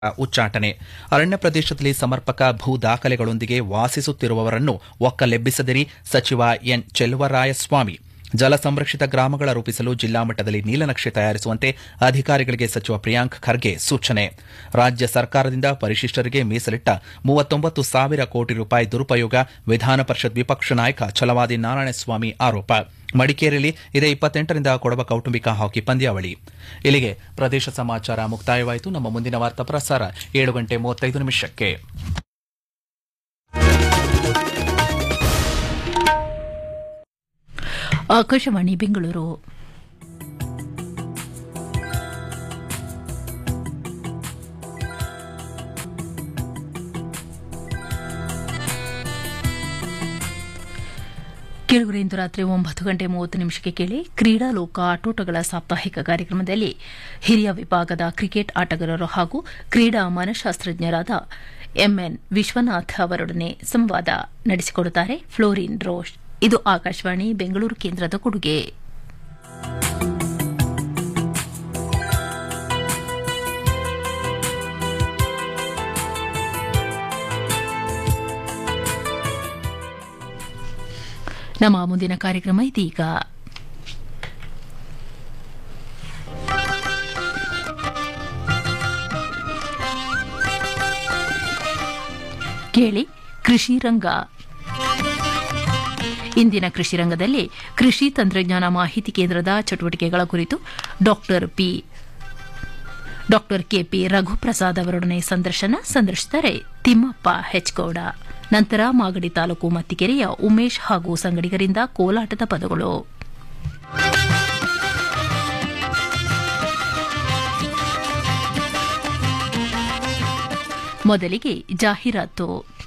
ಉಚ್ಚಾಟನೆ ಅರಣ್ಯ ಪ್ರದೇಶದಲ್ಲಿ ಸಮರ್ಪಕ ಭೂ ದಾಖಲೆಗಳೊಂದಿಗೆ ವಾಸಿಸುತ್ತಿರುವವರನ್ನು ಒಕ್ಕಲೆಬ್ಬಿಸದಿರಿ ಸಚಿವ ಎನ್ ಚೆಲುವರಾಯಸ್ವಾಮಿ ಜಲ ಸಂರಕ್ಷಿತ ಗ್ರಾಮಗಳ ರೂಪಿಸಲು ಜಿಲ್ಲಾ ಮಟ್ಟದಲ್ಲಿ ನೀಲನಕ್ಷೆ ತಯಾರಿಸುವಂತೆ ಅಧಿಕಾರಿಗಳಿಗೆ ಸಚಿವ ಪ್ರಿಯಾಂಕ್ ಖರ್ಗೆ ಸೂಚನೆ ರಾಜ್ಯ ಸರ್ಕಾರದಿಂದ ಪರಿಶಿಷ್ಟರಿಗೆ ಮೀಸಲಿಟ್ಟ ಮೂವತ್ತೊಂಬತ್ತು ಸಾವಿರ ಕೋಟಿ ರೂಪಾಯಿ ದುರುಪಯೋಗ ವಿಧಾನ ಪರಿಷತ್ ವಿಪಕ್ಷ ನಾಯಕ ಛಲವಾದಿ ನಾರಾಯಣಸ್ವಾಮಿ ಆರೋಪ ಮಡಿಕೇರಿಯಲ್ಲಿ ಇದೇ ಇಪ್ಪತ್ತೆಂಟರಿಂದ ಕೊಡವ ಕೌಟುಂಬಿಕ ಹಾಕಿ ಪಂದ್ಯಾವಳಿ ಇಲ್ಲಿಗೆ ಪ್ರದೇಶ ಸಮಾಚಾರ ಮುಕ್ತಾಯವಾಯಿತು ನಮ್ಮ ಮುಂದಿನ ವಾರ್ತಾ ಪ್ರಸಾರ ಏಳು ಗಂಟೆ ಮೂವತ್ತೈದು ನಿಮಿಷಕ್ಕೆ ಆಕಾಶವಾಣಿ ಬೆಂಗಳೂರು ಕೇಳುಗರೆ ಇಂದು ರಾತ್ರಿ ಒಂಬತ್ತು ಗಂಟೆ ಮೂವತ್ತು ನಿಮಿಷಕ್ಕೆ ಕೇಳಿ ಕ್ರೀಡಾ ಲೋಕ ಆಟೋಟಗಳ ಸಾಪ್ತಾಹಿಕ ಕಾರ್ಯಕ್ರಮದಲ್ಲಿ ಹಿರಿಯ ವಿಭಾಗದ ಕ್ರಿಕೆಟ್ ಆಟಗಾರರು ಹಾಗೂ ಕ್ರೀಡಾ ಮನಃಶಾಸ್ತ್ರಜ್ಞರಾದ ಎಂಎನ್ ವಿಶ್ವನಾಥ್ ಅವರೊಡನೆ ಸಂವಾದ ನಡೆಸಿಕೊಡುತ್ತಾರೆ ಫ್ಲೋರಿನ್ ರೋಷ್ ಇದು ಆಕಾಶವಾಣಿ ಬೆಂಗಳೂರು ಕೇಂದ್ರದ ಕೊಡುಗೆ ನಮ್ಮ ಮುಂದಿನ ಕಾರ್ಯಕ್ರಮ ಇದೀಗ ಕೇಳಿ ಕೃಷಿ ರಂಗ ಇಂದಿನ ಕೃಷಿ ರಂಗದಲ್ಲಿ ಕೃಷಿ ತಂತ್ರಜ್ಞಾನ ಮಾಹಿತಿ ಕೇಂದ್ರದ ಚಟುವಟಿಕೆಗಳ ಕುರಿತು doctor P doctor KP Raghuprasad ಅವರೊಡನೆ ಸಂದರ್ಶನ ಸಂದರ್ಶಿಸಿದರೆ ತಿಮ್ಮಪ್ಪ ಹೆಚ್ಗೌಡ ನಂತರ ಮಾಗಡಿ ತಾಲೂಕು ಮತ್ತಿಕೆರೆಯ ಉಮೇಶ್ ಹಾಗೂ ಸಂಗಡಿಗರಿಂದ ಕೋಲಾಟದ ಪದಗಳು ಮೊದಲಿಗೆ ಜಾಹೀರಾತು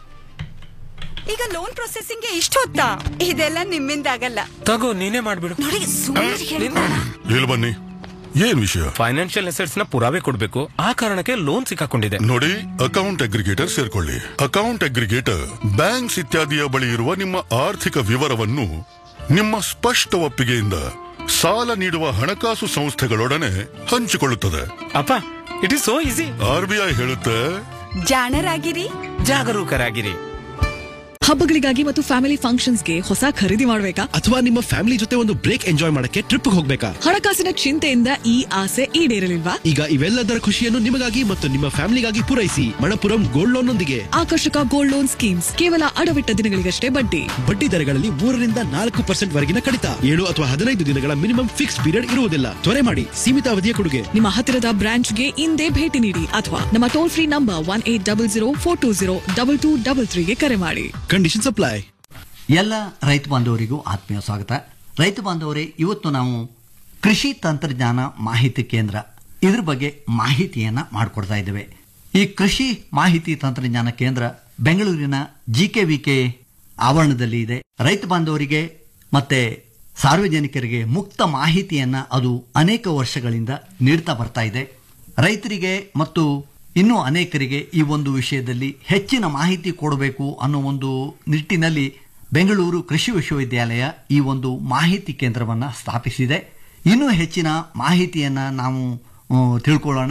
ಈಗ ಲೋನ್ ಪ್ರೊಸೆಸಿಂಗ್ ಇಷ್ಟು ಹೊತ್ತಾ ಇದೆಲ್ಲ ನಿಮ್ಮಿಂದ ಆಗಲ್ಲ ತಗೋ ನೀನೇ ಮಾಡ್ಬಿಡು ನೋಡಿ ಸುಮ್ಮನೆ ಹೇಳ್ತಾರ ಇಲ್ಲಿ ಬನ್ನಿ ಏನ್ ವಿಷಯ ಫೈನಾನ್ಷಿಯಲ್ ಅಸೆಟ್ಸ್ ನ ಪುರಾವೆ ಕೊಡ್ಬೇಕು ಆ ಕಾರಣಕ್ಕೆ ಲೋನ್ ಸಿಕ್ಕಾಕೊಂಡಿದೆ ನೋಡಿ ಅಕೌಂಟ್ ಅಗ್ರಿಗೇಟರ್ ಸೇರ್ಕೊಳ್ಳಿ ಅಕೌಂಟ್ ಅಗ್ರಿಗೇಟರ್ ಬ್ಯಾಂಕ್ಸ್ ಇತ್ಯಾದಿಯ ಬಳಿ ಇರುವ ನಿಮ್ಮ ಆರ್ಥಿಕ ವಿವರವನ್ನು ನಿಮ್ಮ ಸ್ಪಷ್ಟ ಒಪ್ಪಿಗೆಯಿಂದ ಸಾಲ ನೀಡುವ ಹಣಕಾಸು ಸಂಸ್ಥೆಗಳೊಡನೆ ಹಂಚಿಕೊಳ್ಳುತ್ತದೆ ಅಪ್ಪ it is so easy RBI ಹೇಳುತ್ತೆ ಜಾಣರಾಗಿರಿ ಜಾಗರೂಕರಾಗಿರಿ ಹಬ್ಬಗಳಿಗಾಗಿ ಮತ್ತು ಫ್ಯಾಮಿಲಿ ಫಂಕ್ಷನ್ಸ್ಗೆ ಹೊಸ ಖರೀದಿ ಮಾಡಬೇಕಾ ಅಥವಾ ನಿಮ್ಮ ಫ್ಯಾಮಿಲಿ ಜೊತೆ ಒಂದು ಬ್ರೇಕ್ ಎಂಜಾಯ್ ಮಾಡಕ್ಕೆ ಟ್ರಿಪ್ ಹೋಗ್ಬೇಕಾ ಹಣಕಾಸಿನ ಚಿಂತೆಯಿಂದ ಈ ಆಸೆ ಈಡೇರಲಿಲ್ವಾ ಈಗ ಇವೆಲ್ಲದರ ಖುಷಿಯನ್ನು ನಿಮಗಾಗಿ ಮತ್ತು ನಿಮ್ಮ ಫ್ಯಾಮಿಲಿಗಾಗಿ ಪೂರೈಸಿ ಮಣಪುರಂ ಗೋಲ್ಡ್ ಲೋನ್ ನೊಂದಿಗೆ ಆಕರ್ಷಕ ಗೋಲ್ಡ್ ಲೋನ್ ಸ್ಕೀಮ್ಸ್ ಕೇವಲ ಅಡವಿಟ್ಟ ದಿನಗಳಿಗಷ್ಟೇ ಬಡ್ಡಿ ಬಡ್ಡಿ ದರಗಳಲ್ಲಿ ಮೂರರಿಂದ ನಾಲ್ಕು ಪರ್ಸೆಂಟ್ ವರೆಗಿನ ಕಡಿತ ಏಳು ಅಥವಾ ಹದಿನೈದು ದಿನಗಳ ಮಿನಿಮಮ್ ಫಿಕ್ಸ್ ಪೀರಿಯಡ್ ಇರುವುದಿಲ್ಲ ತ್ವರೆ ಮಾಡಿ ಸೀಮಿತ ಅವಧಿಯ ಕೊಡುಗೆ ನಿಮ್ಮ ಹತ್ತಿರದ ಬ್ರಾಂಚ್ಗೆ ಇಂದೇ ಭೇಟಿ ನೀಡಿ ಅಥವಾ ನಮ್ಮ toll free number one eight double zero four two zero double two double ತ್ರೀಗೆ ಕರೆ ಮಾಡಿ ಕಂಡೀಷನ್ ಅಪ್ಲೈ ಎಲ್ಲ ರೈತ ಬಾಂಧವರಿಗೂ ಆತ್ಮೀಯ ಸ್ವಾಗತ ರೈತ ಬಾಂಧವರೇ ಇವತ್ತು ನಾವು ಕೃಷಿ ತಂತ್ರಜ್ಞಾನ ಮಾಹಿತಿ ಕೇಂದ್ರ ಇದ್ರ ಬಗ್ಗೆ ಮಾಹಿತಿಯನ್ನ ಮಾಡಿಕೊಡ್ತಾ ಇದ್ದೇವೆ ಈ ಕೃಷಿ ಮಾಹಿತಿ ತಂತ್ರಜ್ಞಾನ ಕೇಂದ್ರ ಬೆಂಗಳೂರಿನ ಜಿ ಕೆ ವಿ ಕೆ ಆವರಣದಲ್ಲಿ ಇದೆ ರೈತ ಬಾಂಧವರಿಗೆ ಮತ್ತೆ ಸಾರ್ವಜನಿಕರಿಗೆ ಮುಕ್ತ ಮಾಹಿತಿಯನ್ನ ಅದು ಅನೇಕ ವರ್ಷಗಳಿಂದ ನೀಡ್ತಾ ಬರ್ತಾ ಇದೆ ರೈತರಿಗೆ ಮತ್ತು ಇನ್ನೂ ಅನೇಕರಿಗೆ ಈ ಒಂದು ವಿಷಯದಲ್ಲಿ ಹೆಚ್ಚಿನ ಮಾಹಿತಿ ಕೊಡಬೇಕು ಅನ್ನೋ ಒಂದು ನಿಟ್ಟಿನಲ್ಲಿ ಬೆಂಗಳೂರು ಕೃಷಿ ವಿಶ್ವವಿದ್ಯಾಲಯ ಈ ಒಂದು ಮಾಹಿತಿ ಕೇಂದ್ರವನ್ನು ಸ್ಥಾಪಿಸಿದೆ ಇನ್ನೂ ಹೆಚ್ಚಿನ ಮಾಹಿತಿಯನ್ನ ನಾವು ಆ, ತಿಳ್ಕೊಳ್ಳೋಣ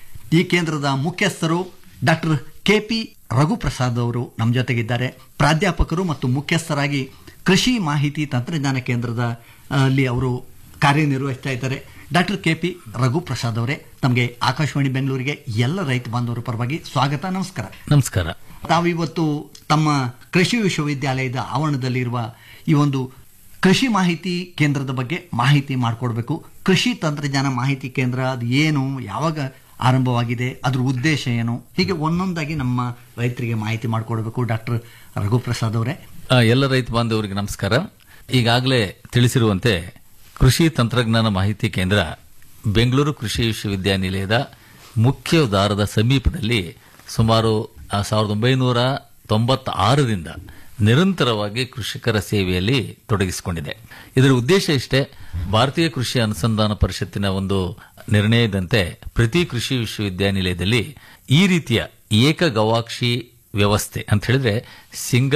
ಈ ಕೇಂದ್ರದ ಮುಖ್ಯಸ್ಥರು ಡಾಕ್ಟರ್ ಕೆ ಪಿ ರಘುಪ್ರಸಾದ್ ಅವರು ನಮ್ಮ ಜೊತೆಗಿದ್ದಾರೆ ಪ್ರಾಧ್ಯಾಪಕರು ಮತ್ತು ಮುಖ್ಯಸ್ಥರಾಗಿ ಕೃಷಿ ಮಾಹಿತಿ ತಂತ್ರಜ್ಞಾನ ಕೇಂದ್ರದ ಆ, ಅಲ್ಲಿ ಅವರು ಕಾರ್ಯನಿರ್ವಹಿಸ್ತಾ ಇದ್ದಾರೆ ಡಾಕ್ಟರ್ ಕೆ ಪಿ ರಘುಪ್ರಸಾದ್ ಅವರೇ ತಮಗೆ ಆಕಾಶವಾಣಿ ಬೆಂಗಳೂರಿಗೆ ಎಲ್ಲ ರೈತ ಬಾಂಧವರ ಪರವಾಗಿ ಸ್ವಾಗತ ನಮಸ್ಕಾರ ನಮಸ್ಕಾರ ತಾವಿವತ್ತು ತಮ್ಮ ಕೃಷಿ ವಿಶ್ವವಿದ್ಯಾಲಯದ ಆವರಣದಲ್ಲಿರುವ ಈ ಒಂದು ಕೃಷಿ ಮಾಹಿತಿ ಕೇಂದ್ರದ ಬಗ್ಗೆ ಮಾಹಿತಿ ಮಾಡಿಕೊಡ್ಬೇಕು ಕೃಷಿ ತಂತ್ರಜ್ಞಾನ ಮಾಹಿತಿ ಕೇಂದ್ರ ಅದು ಏನು ಯಾವಾಗ ಆರಂಭವಾಗಿದೆ ಅದ್ರ ಉದ್ದೇಶ ಏನು ಹೀಗೆ ಒಂದೊಂದಾಗಿ ನಮ್ಮ ರೈತರಿಗೆ ಮಾಹಿತಿ ಮಾಡಿಕೊಡ್ಬೇಕು ಡಾಕ್ಟರ್ ರಘುಪ್ರಸಾದ್ ಅವರೇ ಆ, ಎಲ್ಲ ರೈತ ಬಾಂಧವರಿಗೆ ನಮಸ್ಕಾರ ಈಗಾಗಲೇ ತಿಳಿಸಿರುವಂತೆ ಕೃಷಿ ತಂತ್ರಜ್ಞಾನ ಮಾಹಿತಿ ಕೇಂದ್ರ ಬೆಂಗಳೂರು ಕೃಷಿ ವಿಶ್ವವಿದ್ಯಾನಿಲಯದ ಮುಖ್ಯ ದಾರದ ಸಮೀಪದಲ್ಲಿ ಸುಮಾರು ಆ, ಸಾವಿರದ ಒಂಬೈನೂರ ತೊಂಬತ್ತಾರರಿಂದ ನಿರಂತರವಾಗಿ ಕೃಷಿಕರ ಸೇವೆಯಲ್ಲಿ ತೊಡಗಿಸಿಕೊಂಡಿದೆ ಇದರ ಉದ್ದೇಶ ಇಷ್ಟೇ ಭಾರತೀಯ ಕೃಷಿ ಅನುಸಂಧಾನ ಪರಿಷತ್ತಿನ ಒಂದು ನಿರ್ಣಯದಂತೆ ಪ್ರತಿ ಕೃಷಿ ವಿಶ್ವವಿದ್ಯಾನಿಲಯದಲ್ಲಿ ಈ ರೀತಿಯ ಏಕ ಗವಾಕ್ಷಿ ವ್ಯವಸ್ಥೆ ಅಂತ ಹೇಳಿದ್ರೆ ಸಿಂಗಲ್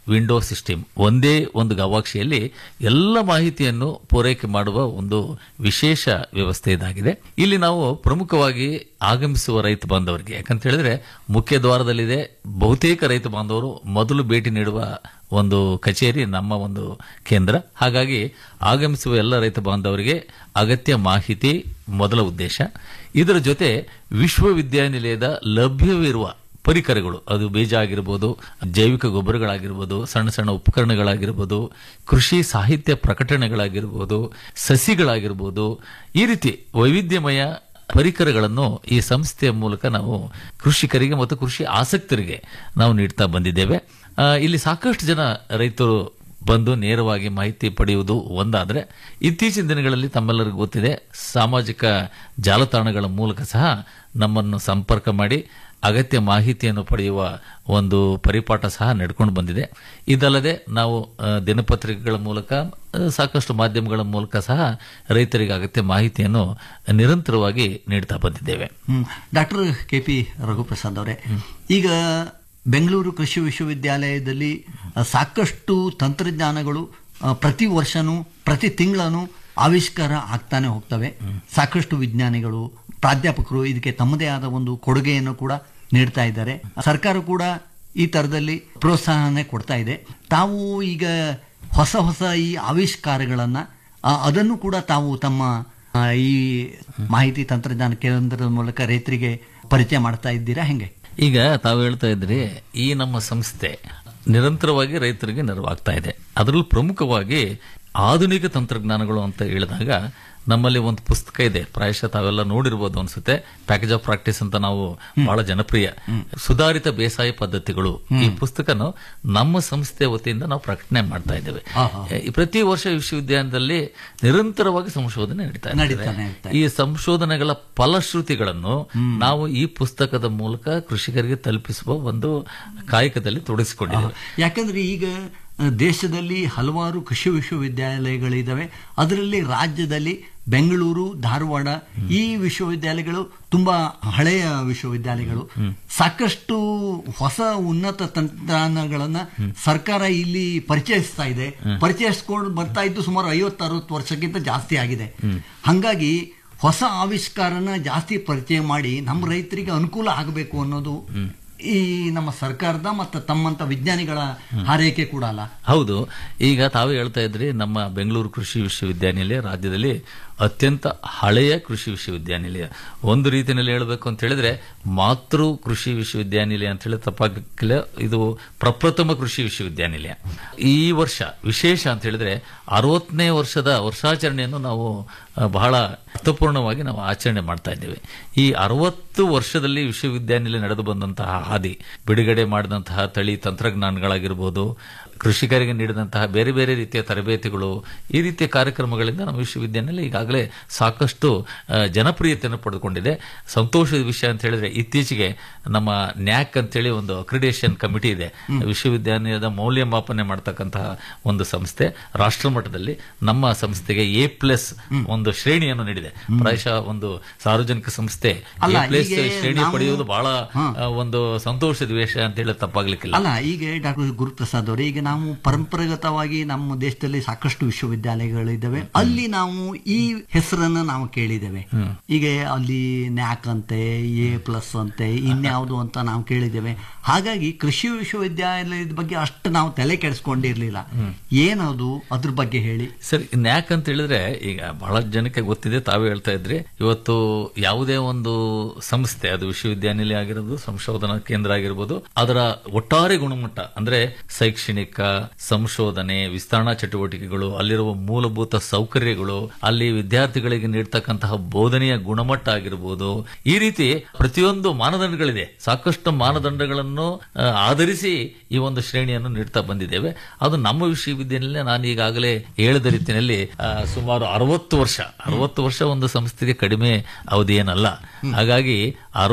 ವಿಂಡೋ ಸಿಸ್ಟಮ್ ಒಂದೇ ಒಂದು ಗವಾಕ್ಷಿಯಲ್ಲಿ ಎಲ್ಲ ಮಾಹಿತಿಯನ್ನು ಪೂರೈಕೆ ಮಾಡುವ ಒಂದು ವಿಶೇಷ ವ್ಯವಸ್ಥೆ ಇದಾಗಿದೆ ಇಲ್ಲಿ ನಾವು ಪ್ರಮುಖವಾಗಿ ಆಗಮಿಸುವ ರೈತ ಬಾಂಧವರಿಗೆ ಯಾಕಂತ ಹೇಳಿದ್ರೆ ಮುಖ್ಯ ದ್ವಾರದಲ್ಲಿದೆ ಬಹುತೇಕ ರೈತ ಬಾಂಧವರು ಮೊದಲು ಭೇಟಿ ನೀಡುವ ಒಂದು ಕಚೇರಿ ನಮ್ಮ ಒಂದು ಕೇಂದ್ರ ಹಾಗಾಗಿ ಆಗಮಿಸುವ ಎಲ್ಲ ರೈತ ಬಾಂಧವರಿಗೆ ಅಗತ್ಯ ಮಾಹಿತಿ ಮೊದಲ ಉದ್ದೇಶ ಇದರ ಜೊತೆ ವಿಶ್ವವಿದ್ಯಾನಿಲಯದ ಲಭ್ಯವಿರುವ ಪರಿಕರಗಳು ಅದು ಬೀಜ ಆಗಿರ್ಬೋದು ಜೈವಿಕ ಗೊಬ್ಬರಗಳಾಗಿರ್ಬೋದು ಸಣ್ಣ ಸಣ್ಣ ಉಪಕರಣಗಳಾಗಿರ್ಬೋದು ಕೃಷಿ ಸಾಹಿತ್ಯ ಪ್ರಕಟಣೆಗಳಾಗಿರ್ಬೋದು ಸಸಿಗಳಾಗಿರ್ಬೋದು ಈ ರೀತಿ ವೈವಿಧ್ಯಮಯ ಪರಿಕರಗಳನ್ನು ಈ ಸಂಸ್ಥೆಯ ಮೂಲಕ ನಾವು ಕೃಷಿಕರಿಗೆ ಮತ್ತು ಕೃಷಿ ಆಸಕ್ತರಿಗೆ ನಾವು ನೀಡ್ತಾ ಬಂದಿದ್ದೇವೆ ಆ, ಇಲ್ಲಿ ಸಾಕಷ್ಟು ಜನ ರೈತರು ಬಂದು ನೇರವಾಗಿ ಮಾಹಿತಿ ಪಡೆಯುವುದು ಒಂದಾದರೆ ಇತ್ತೀಚಿನ ದಿನಗಳಲ್ಲಿ ತಮ್ಮೆಲ್ಲರಿಗೂ ಗೊತ್ತಿದೆ ಸಾಮಾಜಿಕ ಜಾಲತಾಣಗಳ ಮೂಲಕ ಸಹ ನಮ್ಮನ್ನು ಸಂಪರ್ಕ ಮಾಡಿ ಅಗತ್ಯ ಮಾಹಿತಿಯನ್ನು ಪಡೆಯುವ ಒಂದು ಪರಿಪಾಠ ಸಹ ನಡ್ಕೊಂಡು ಬಂದಿದೆ ಇದಲ್ಲದೆ ನಾವು ಆ, ದಿನಪತ್ರಿಕೆಗಳ ಮೂಲಕ ಆ, ಸಾಕಷ್ಟು ಮಾಧ್ಯಮಗಳ ಮೂಲಕ ಸಹ ರೈತರಿಗೆ ಅಗತ್ಯ ಮಾಹಿತಿಯನ್ನು ನಿರಂತರವಾಗಿ ನೀಡ್ತಾ ಬಂದಿದ್ದೇವೆ ಡಾಕ್ಟರ್ ಕೆ ಪಿ ರಘುಪ್ರಸಾದ್ ಅವರೇ ಈಗ ಬೆಂಗಳೂರು ಕೃಷಿ ವಿಶ್ವವಿದ್ಯಾಲಯದಲ್ಲಿ ಆ, ಸಾಕಷ್ಟು ತಂತ್ರಜ್ಞಾನಗಳು ಆ, ಪ್ರತಿ ವರ್ಷನೂ ಪ್ರತಿ ತಿಂಗಳೂ ಆವಿಷ್ಕಾರ ಆಗ್ತಾನೆ ಹೋಗ್ತವೆ ಸಾಕಷ್ಟು ವಿಜ್ಞಾನಿಗಳು ಪ್ರಾಧ್ಯಾಪಕರು ಇದಕ್ಕೆ ತಮ್ಮದೇ ಆದ ಒಂದು ಕೊಡುಗೆಯನ್ನು ಕೂಡ ನೀಡ್ತಾ ಇದ್ದಾರೆ ಸರ್ಕಾರ ಕೂಡ ಈ ತರದಲ್ಲಿ ಪ್ರೋತ್ಸಾಹನೆ ಕೊಡ್ತಾ ಇದೆ ತಾವು ಈಗ ಹೊಸ ಹೊಸ ಈ ಆವಿಷ್ಕಾರಗಳನ್ನ ಆ, ಅದನ್ನು ಕೂಡ ತಾವು ತಮ್ಮ ಆ, ಈ ಮಾಹಿತಿ ತಂತ್ರಜ್ಞಾನ ಕೇಂದ್ರದ ಮೂಲಕ ರೈತರಿಗೆ ಪರಿಚಯ ಮಾಡ್ತಾ ಇದ್ದೀರಾ ಹೆಂಗೆ ಈಗ ತಾವು ಹೇಳ್ತಾ ಇದ್ರಿ ಈ ನಮ್ಮ ಸಂಸ್ಥೆ ನಿರಂತರವಾಗಿ ರೈತರಿಗೆ ನೆರವಾಗ್ತಾ ಇದೆ ಅದರಲ್ಲೂ ಪ್ರಮುಖವಾಗಿ ಆಧುನಿಕ ತಂತ್ರಜ್ಞಾನಗಳು ಅಂತ ಹೇಳಿದಾಗ ನಮ್ಮಲ್ಲಿ ಒಂದು ಪುಸ್ತಕ ಇದೆ ಪ್ರಾಯಶಃ ತಾವೆಲ್ಲ ನೋಡಿರ್ಬೋದು ಅನ್ಸುತ್ತೆ ಪ್ಯಾಕೇಜ್ ಆಫ್ ಪ್ರಾಕ್ಟೀಸ್ ಅಂತ ನಾವು ಬಹಳ ಜನಪ್ರಿಯ ಸುಧಾರಿತ ಬೇಸಾಯ ಪದ್ಧತಿಗಳು ಈ ಪುಸ್ತಕನು ನಮ್ಮ ಸಂಸ್ಥೆ ವತಿಯಿಂದ ನಾವು ಪ್ರಕಟಣೆ ಮಾಡ್ತಾ ಇದ್ದೇವೆ ಈ ಪ್ರತಿ ವರ್ಷ ವಿಶ್ವವಿದ್ಯಾಲಯದಲ್ಲಿ ನಿರಂತರವಾಗಿ ಸಂಶೋಧನೆ ನಡೀತಾ ನಡೀತಾನೆ ಇದೆ ಈ ಸಂಶೋಧನೆಗಳ ಫಲಶ್ರುತಿಗಳನ್ನು ನಾವು ಈ ಪುಸ್ತಕದ ಮೂಲಕ ಕೃಷಿಕರಿಗೆ ತಲುಪಿಸುವ ಒಂದು ಕಾಯಕದಲ್ಲಿ ತೊಡಗಿಸಿಕೊಂಡಿದ್ದೇವೆ ಯಾಕಂದ್ರೆ ಈಗ ಆ, ದೇಶದಲ್ಲಿ ಹಲವಾರು ಕೃಷಿ ವಿಶ್ವವಿದ್ಯಾಲಯಗಳಿದ್ದಾವೆ ಅದರಲ್ಲಿ ರಾಜ್ಯದಲ್ಲಿ ಬೆಂಗಳೂರು ಧಾರವಾಡ ಈ ವಿಶ್ವವಿದ್ಯಾಲಯಗಳು ತುಂಬಾ ಹಳೆಯ ವಿಶ್ವವಿದ್ಯಾಲಯಗಳು ಸಾಕಷ್ಟು ಹೊಸ ಉನ್ನತ ತಂತ್ರಜ್ಞಾನಗಳನ್ನ ಸರ್ಕಾರ ಇಲ್ಲಿ ಪರಿಚಯಿಸ್ತಾ ಇದೆ ಪರಿಚಯಿಸ್ಕೊಂಡು ಬರ್ತಾ ಇದ್ದು ಸುಮಾರು ಐವತ್ತು ಅರವತ್ತು ವರ್ಷಕ್ಕಿಂತ ಜಾಸ್ತಿ ಆಗಿದೆ ಹಂಗಾಗಿ ಹೊಸ ಆವಿಷ್ಕಾರನ ಜಾಸ್ತಿ ಪರಿಚಯ ಮಾಡಿ ನಮ್ಮ ರೈತರಿಗೆ ಅನುಕೂಲ ಆಗಬೇಕು ಅನ್ನೋದು ಈ ನಮ್ಮ ಸರ್ಕಾರದ ಮತ್ತು ತಮ್ಮಂತ ವಿಜ್ಞಾನಿಗಳ ಹಾರೈಕೆ ಕೂಡ ಅಲ್ಲ ಹೌದು ಈಗ ತಾವೇ ಹೇಳ್ತಾ ಇದ್ರಿ ನಮ್ಮ ಬೆಂಗಳೂರು ಕೃಷಿ ವಿಶ್ವವಿದ್ಯಾನಿಲಯ ರಾಜ್ಯದಲ್ಲಿ ಅತ್ಯಂತ ಹಳೆಯ ಕೃಷಿ ವಿಶ್ವವಿದ್ಯಾನಿಲಯ ಒಂದು ರೀತಿಯಲ್ಲಿ ಹೇಳಬೇಕು ಅಂತ ಹೇಳಿದ್ರೆ ಮಾತೃ ಕೃಷಿ ವಿಶ್ವವಿದ್ಯಾನಿಲಯ ಅಂತ ಹೇಳಿ ತಪ್ಪಾಗಲಿಲ್ಲ ಇದು ಪ್ರಪ್ರಥಮ ಕೃಷಿ ವಿಶ್ವವಿದ್ಯಾನಿಲಯ ಈ ವರ್ಷ ವಿಶೇಷ ಅಂತ ಹೇಳಿದ್ರೆ ಅರವತ್ತನೇ ವರ್ಷದ ವರ್ಷಾಚರಣೆಯನ್ನು ನಾವು ಆ, ಬಹಳ ಅರ್ಥಪೂರ್ಣವಾಗಿ ನಾವು ಆಚರಣೆ ಮಾಡ್ತಾ ಇದ್ದೇವೆ ಈ ಅರವತ್ತು ವರ್ಷದಲ್ಲಿ ವಿಶ್ವವಿದ್ಯಾನಿಲಯ ನಡೆದು ಬಂದಂತಹ ಹಾದಿ ಬಿಡುಗಡೆ ಮಾಡಿದಂತಹ ತಳಿ ತಂತ್ರಜ್ಞಾನಗಳಾಗಿರ್ಬೋದು ಕೃಷಿಕರಿಗೆ ನೀಡಿದಂತಹ ಬೇರೆ ಬೇರೆ ರೀತಿಯ ತರಬೇತಿಗಳು ಈ ರೀತಿಯ ಕಾರ್ಯಕ್ರಮಗಳಿಂದ ನಮ್ಮ ವಿಶ್ವವಿದ್ಯಾನಿಲಯ ಈಗಾಗಲೇ ಸಾಕಷ್ಟು ಆ, ಜನಪ್ರಿಯತೆಯನ್ನು ಪಡೆದುಕೊಂಡಿದೆ ಸಂತೋಷದ ವಿಷಯ ಅಂತ ಹೇಳಿದ್ರೆ ಇತ್ತೀಚೆಗೆ ನಮ್ಮ ನ್ಯಾಕ್ ಅಂತೇಳಿ ಒಂದು ಅಕ್ರಿಡೇಷನ್ ಕಮಿಟಿ ಇದೆ ವಿಶ್ವವಿದ್ಯಾನಿಲಯದ ಮೌಲ್ಯಮಾಪನೆ ಮಾಡ್ತಕ್ಕಂತಹ ಒಂದು ಸಂಸ್ಥೆ ರಾಷ್ಟ್ರ ಮಟ್ಟದಲ್ಲಿ ನಮ್ಮ ಸಂಸ್ಥೆಗೆ ಎ ಪ್ಲಸ್ ಒಂದು ಶ್ರೇಣಿಯನ್ನು ನೀಡಿದೆ ಪ್ರಾಯಶಃ ಒಂದು ಸಾರ್ವಜನಿಕ ಸಂಸ್ಥೆ ಅಲ್ಲ, ಎ ಪ್ಲಸ್ ಈಗ ಶ್ರೇಣಿ ನಾವು- ಪಡೆಯುವುದು ಬಹಳ ಹಾ. ಆ, ಒಂದು ಸಂತೋಷದ ವಿಷಯ ಅಂತ ಹೇಳಿ ತಪ್ಪಾಗ್ಲಿಕ್ಕಿಲ್ಲ ಅಲ್ಲ ಈಗ ಡಾಕ್ಟರ್ ಗುರುಪ್ರಸಾದ್ ಅವರೇ ಈಗ ನಾವು ಪರಂಪರಾಗತವಾಗಿ ನಮ್ಮ ದೇಶದಲ್ಲಿ ಸಾಕಷ್ಟು ವಿಶ್ವವಿದ್ಯಾಲಯಗಳಿದ್ದಾವೆ ಅಲ್ಲಿ ನಾವು ಈ ಹೆಸರನ್ನ ನಾವು ಕೇಳಿದ್ದೇವೆ ಈಗ ಅಲ್ಲಿ ನ್ಯಾಕ್ ಅಂತೆ ಎ ಪ್ಲಸ್ ಅಂತೆ ಇನ್ಯಾವುದು ಅಂತ ನಾವು ಕೇಳಿದ್ದೇವೆ ಹಾಗಾಗಿ ಕೃಷಿ ವಿಶ್ವವಿದ್ಯಾಲಯದ ಬಗ್ಗೆ ಅಷ್ಟು ನಾವು ತಲೆ ಕೆಡಿಸ್ಕೊಂಡಿರ್ಲಿಲ್ಲ ಏನದು ಅದ್ರ ಬಗ್ಗೆ ಹೇಳಿ ಸರಿ ನ್ಯಾಕ್ ಅಂತ ಹೇಳಿದ್ರೆ ಈಗ ಬಹಳ ಜನಕ್ಕೆ ಗೊತ್ತಿದೆ ತಾವೇ ಹೇಳ್ತಾ ಇದ್ರಿ ಇವತ್ತು ಯಾವುದೇ ಒಂದು ಸಂಸ್ಥೆ ಅದು ವಿಶ್ವವಿದ್ಯಾನಿಲಯ ಆಗಿರೋದು ಸಂಶೋಧನಾ ಕೇಂದ್ರ ಆಗಿರ್ಬೋದು ಅದರ ಒಟ್ಟಾರೆ ಗುಣಮಟ್ಟ ಅಂದ್ರೆ ಶೈಕ್ಷಣಿಕ ಸಂಶೋಧನೆ ವಿಸ್ತರಣಾ ಚಟುವಟಿಕೆಗಳು ಅಲ್ಲಿರುವ ಮೂಲಭೂತ ಸೌಕರ್ಯಗಳು ಅಲ್ಲಿ ವಿದ್ಯಾರ್ಥಿಗಳಿಗೆ ನೀಡ್ತಕ್ಕಂತಹ ಬೋಧನೆಯ ಗುಣಮಟ್ಟ ಆಗಿರ್ಬೋದು ಈ ರೀತಿ ಪ್ರತಿಯೊಂದು ಮಾನದಂಡಗಳಿದೆ ಸಾಕಷ್ಟು ಮಾನದಂಡಗಳನ್ನು ಆ, ಆಧರಿಸಿ ಈ ಒಂದು ಶ್ರೇಣಿಯನ್ನು ನೀಡ್ತಾ ಬಂದಿದ್ದೇವೆ ಅದು ನಮ್ಮ ವಿಶ್ವವಿದ್ಯಾನಿಲಯ ನಾನು ಈಗಾಗಲೇ ಹೇಳಿದ ರೀತಿಯಲ್ಲಿ ಆ, ಸುಮಾರು ಅರವತ್ತು ವರ್ಷ ಅರವತ್ತು ವರ್ಷ ಒಂದು ಸಂಸ್ಥೆಗೆ ಕಡಿಮೆ ಅವಧಿ ಏನಲ್ಲ ಹಾಗಾಗಿ ಅರವತ್ತು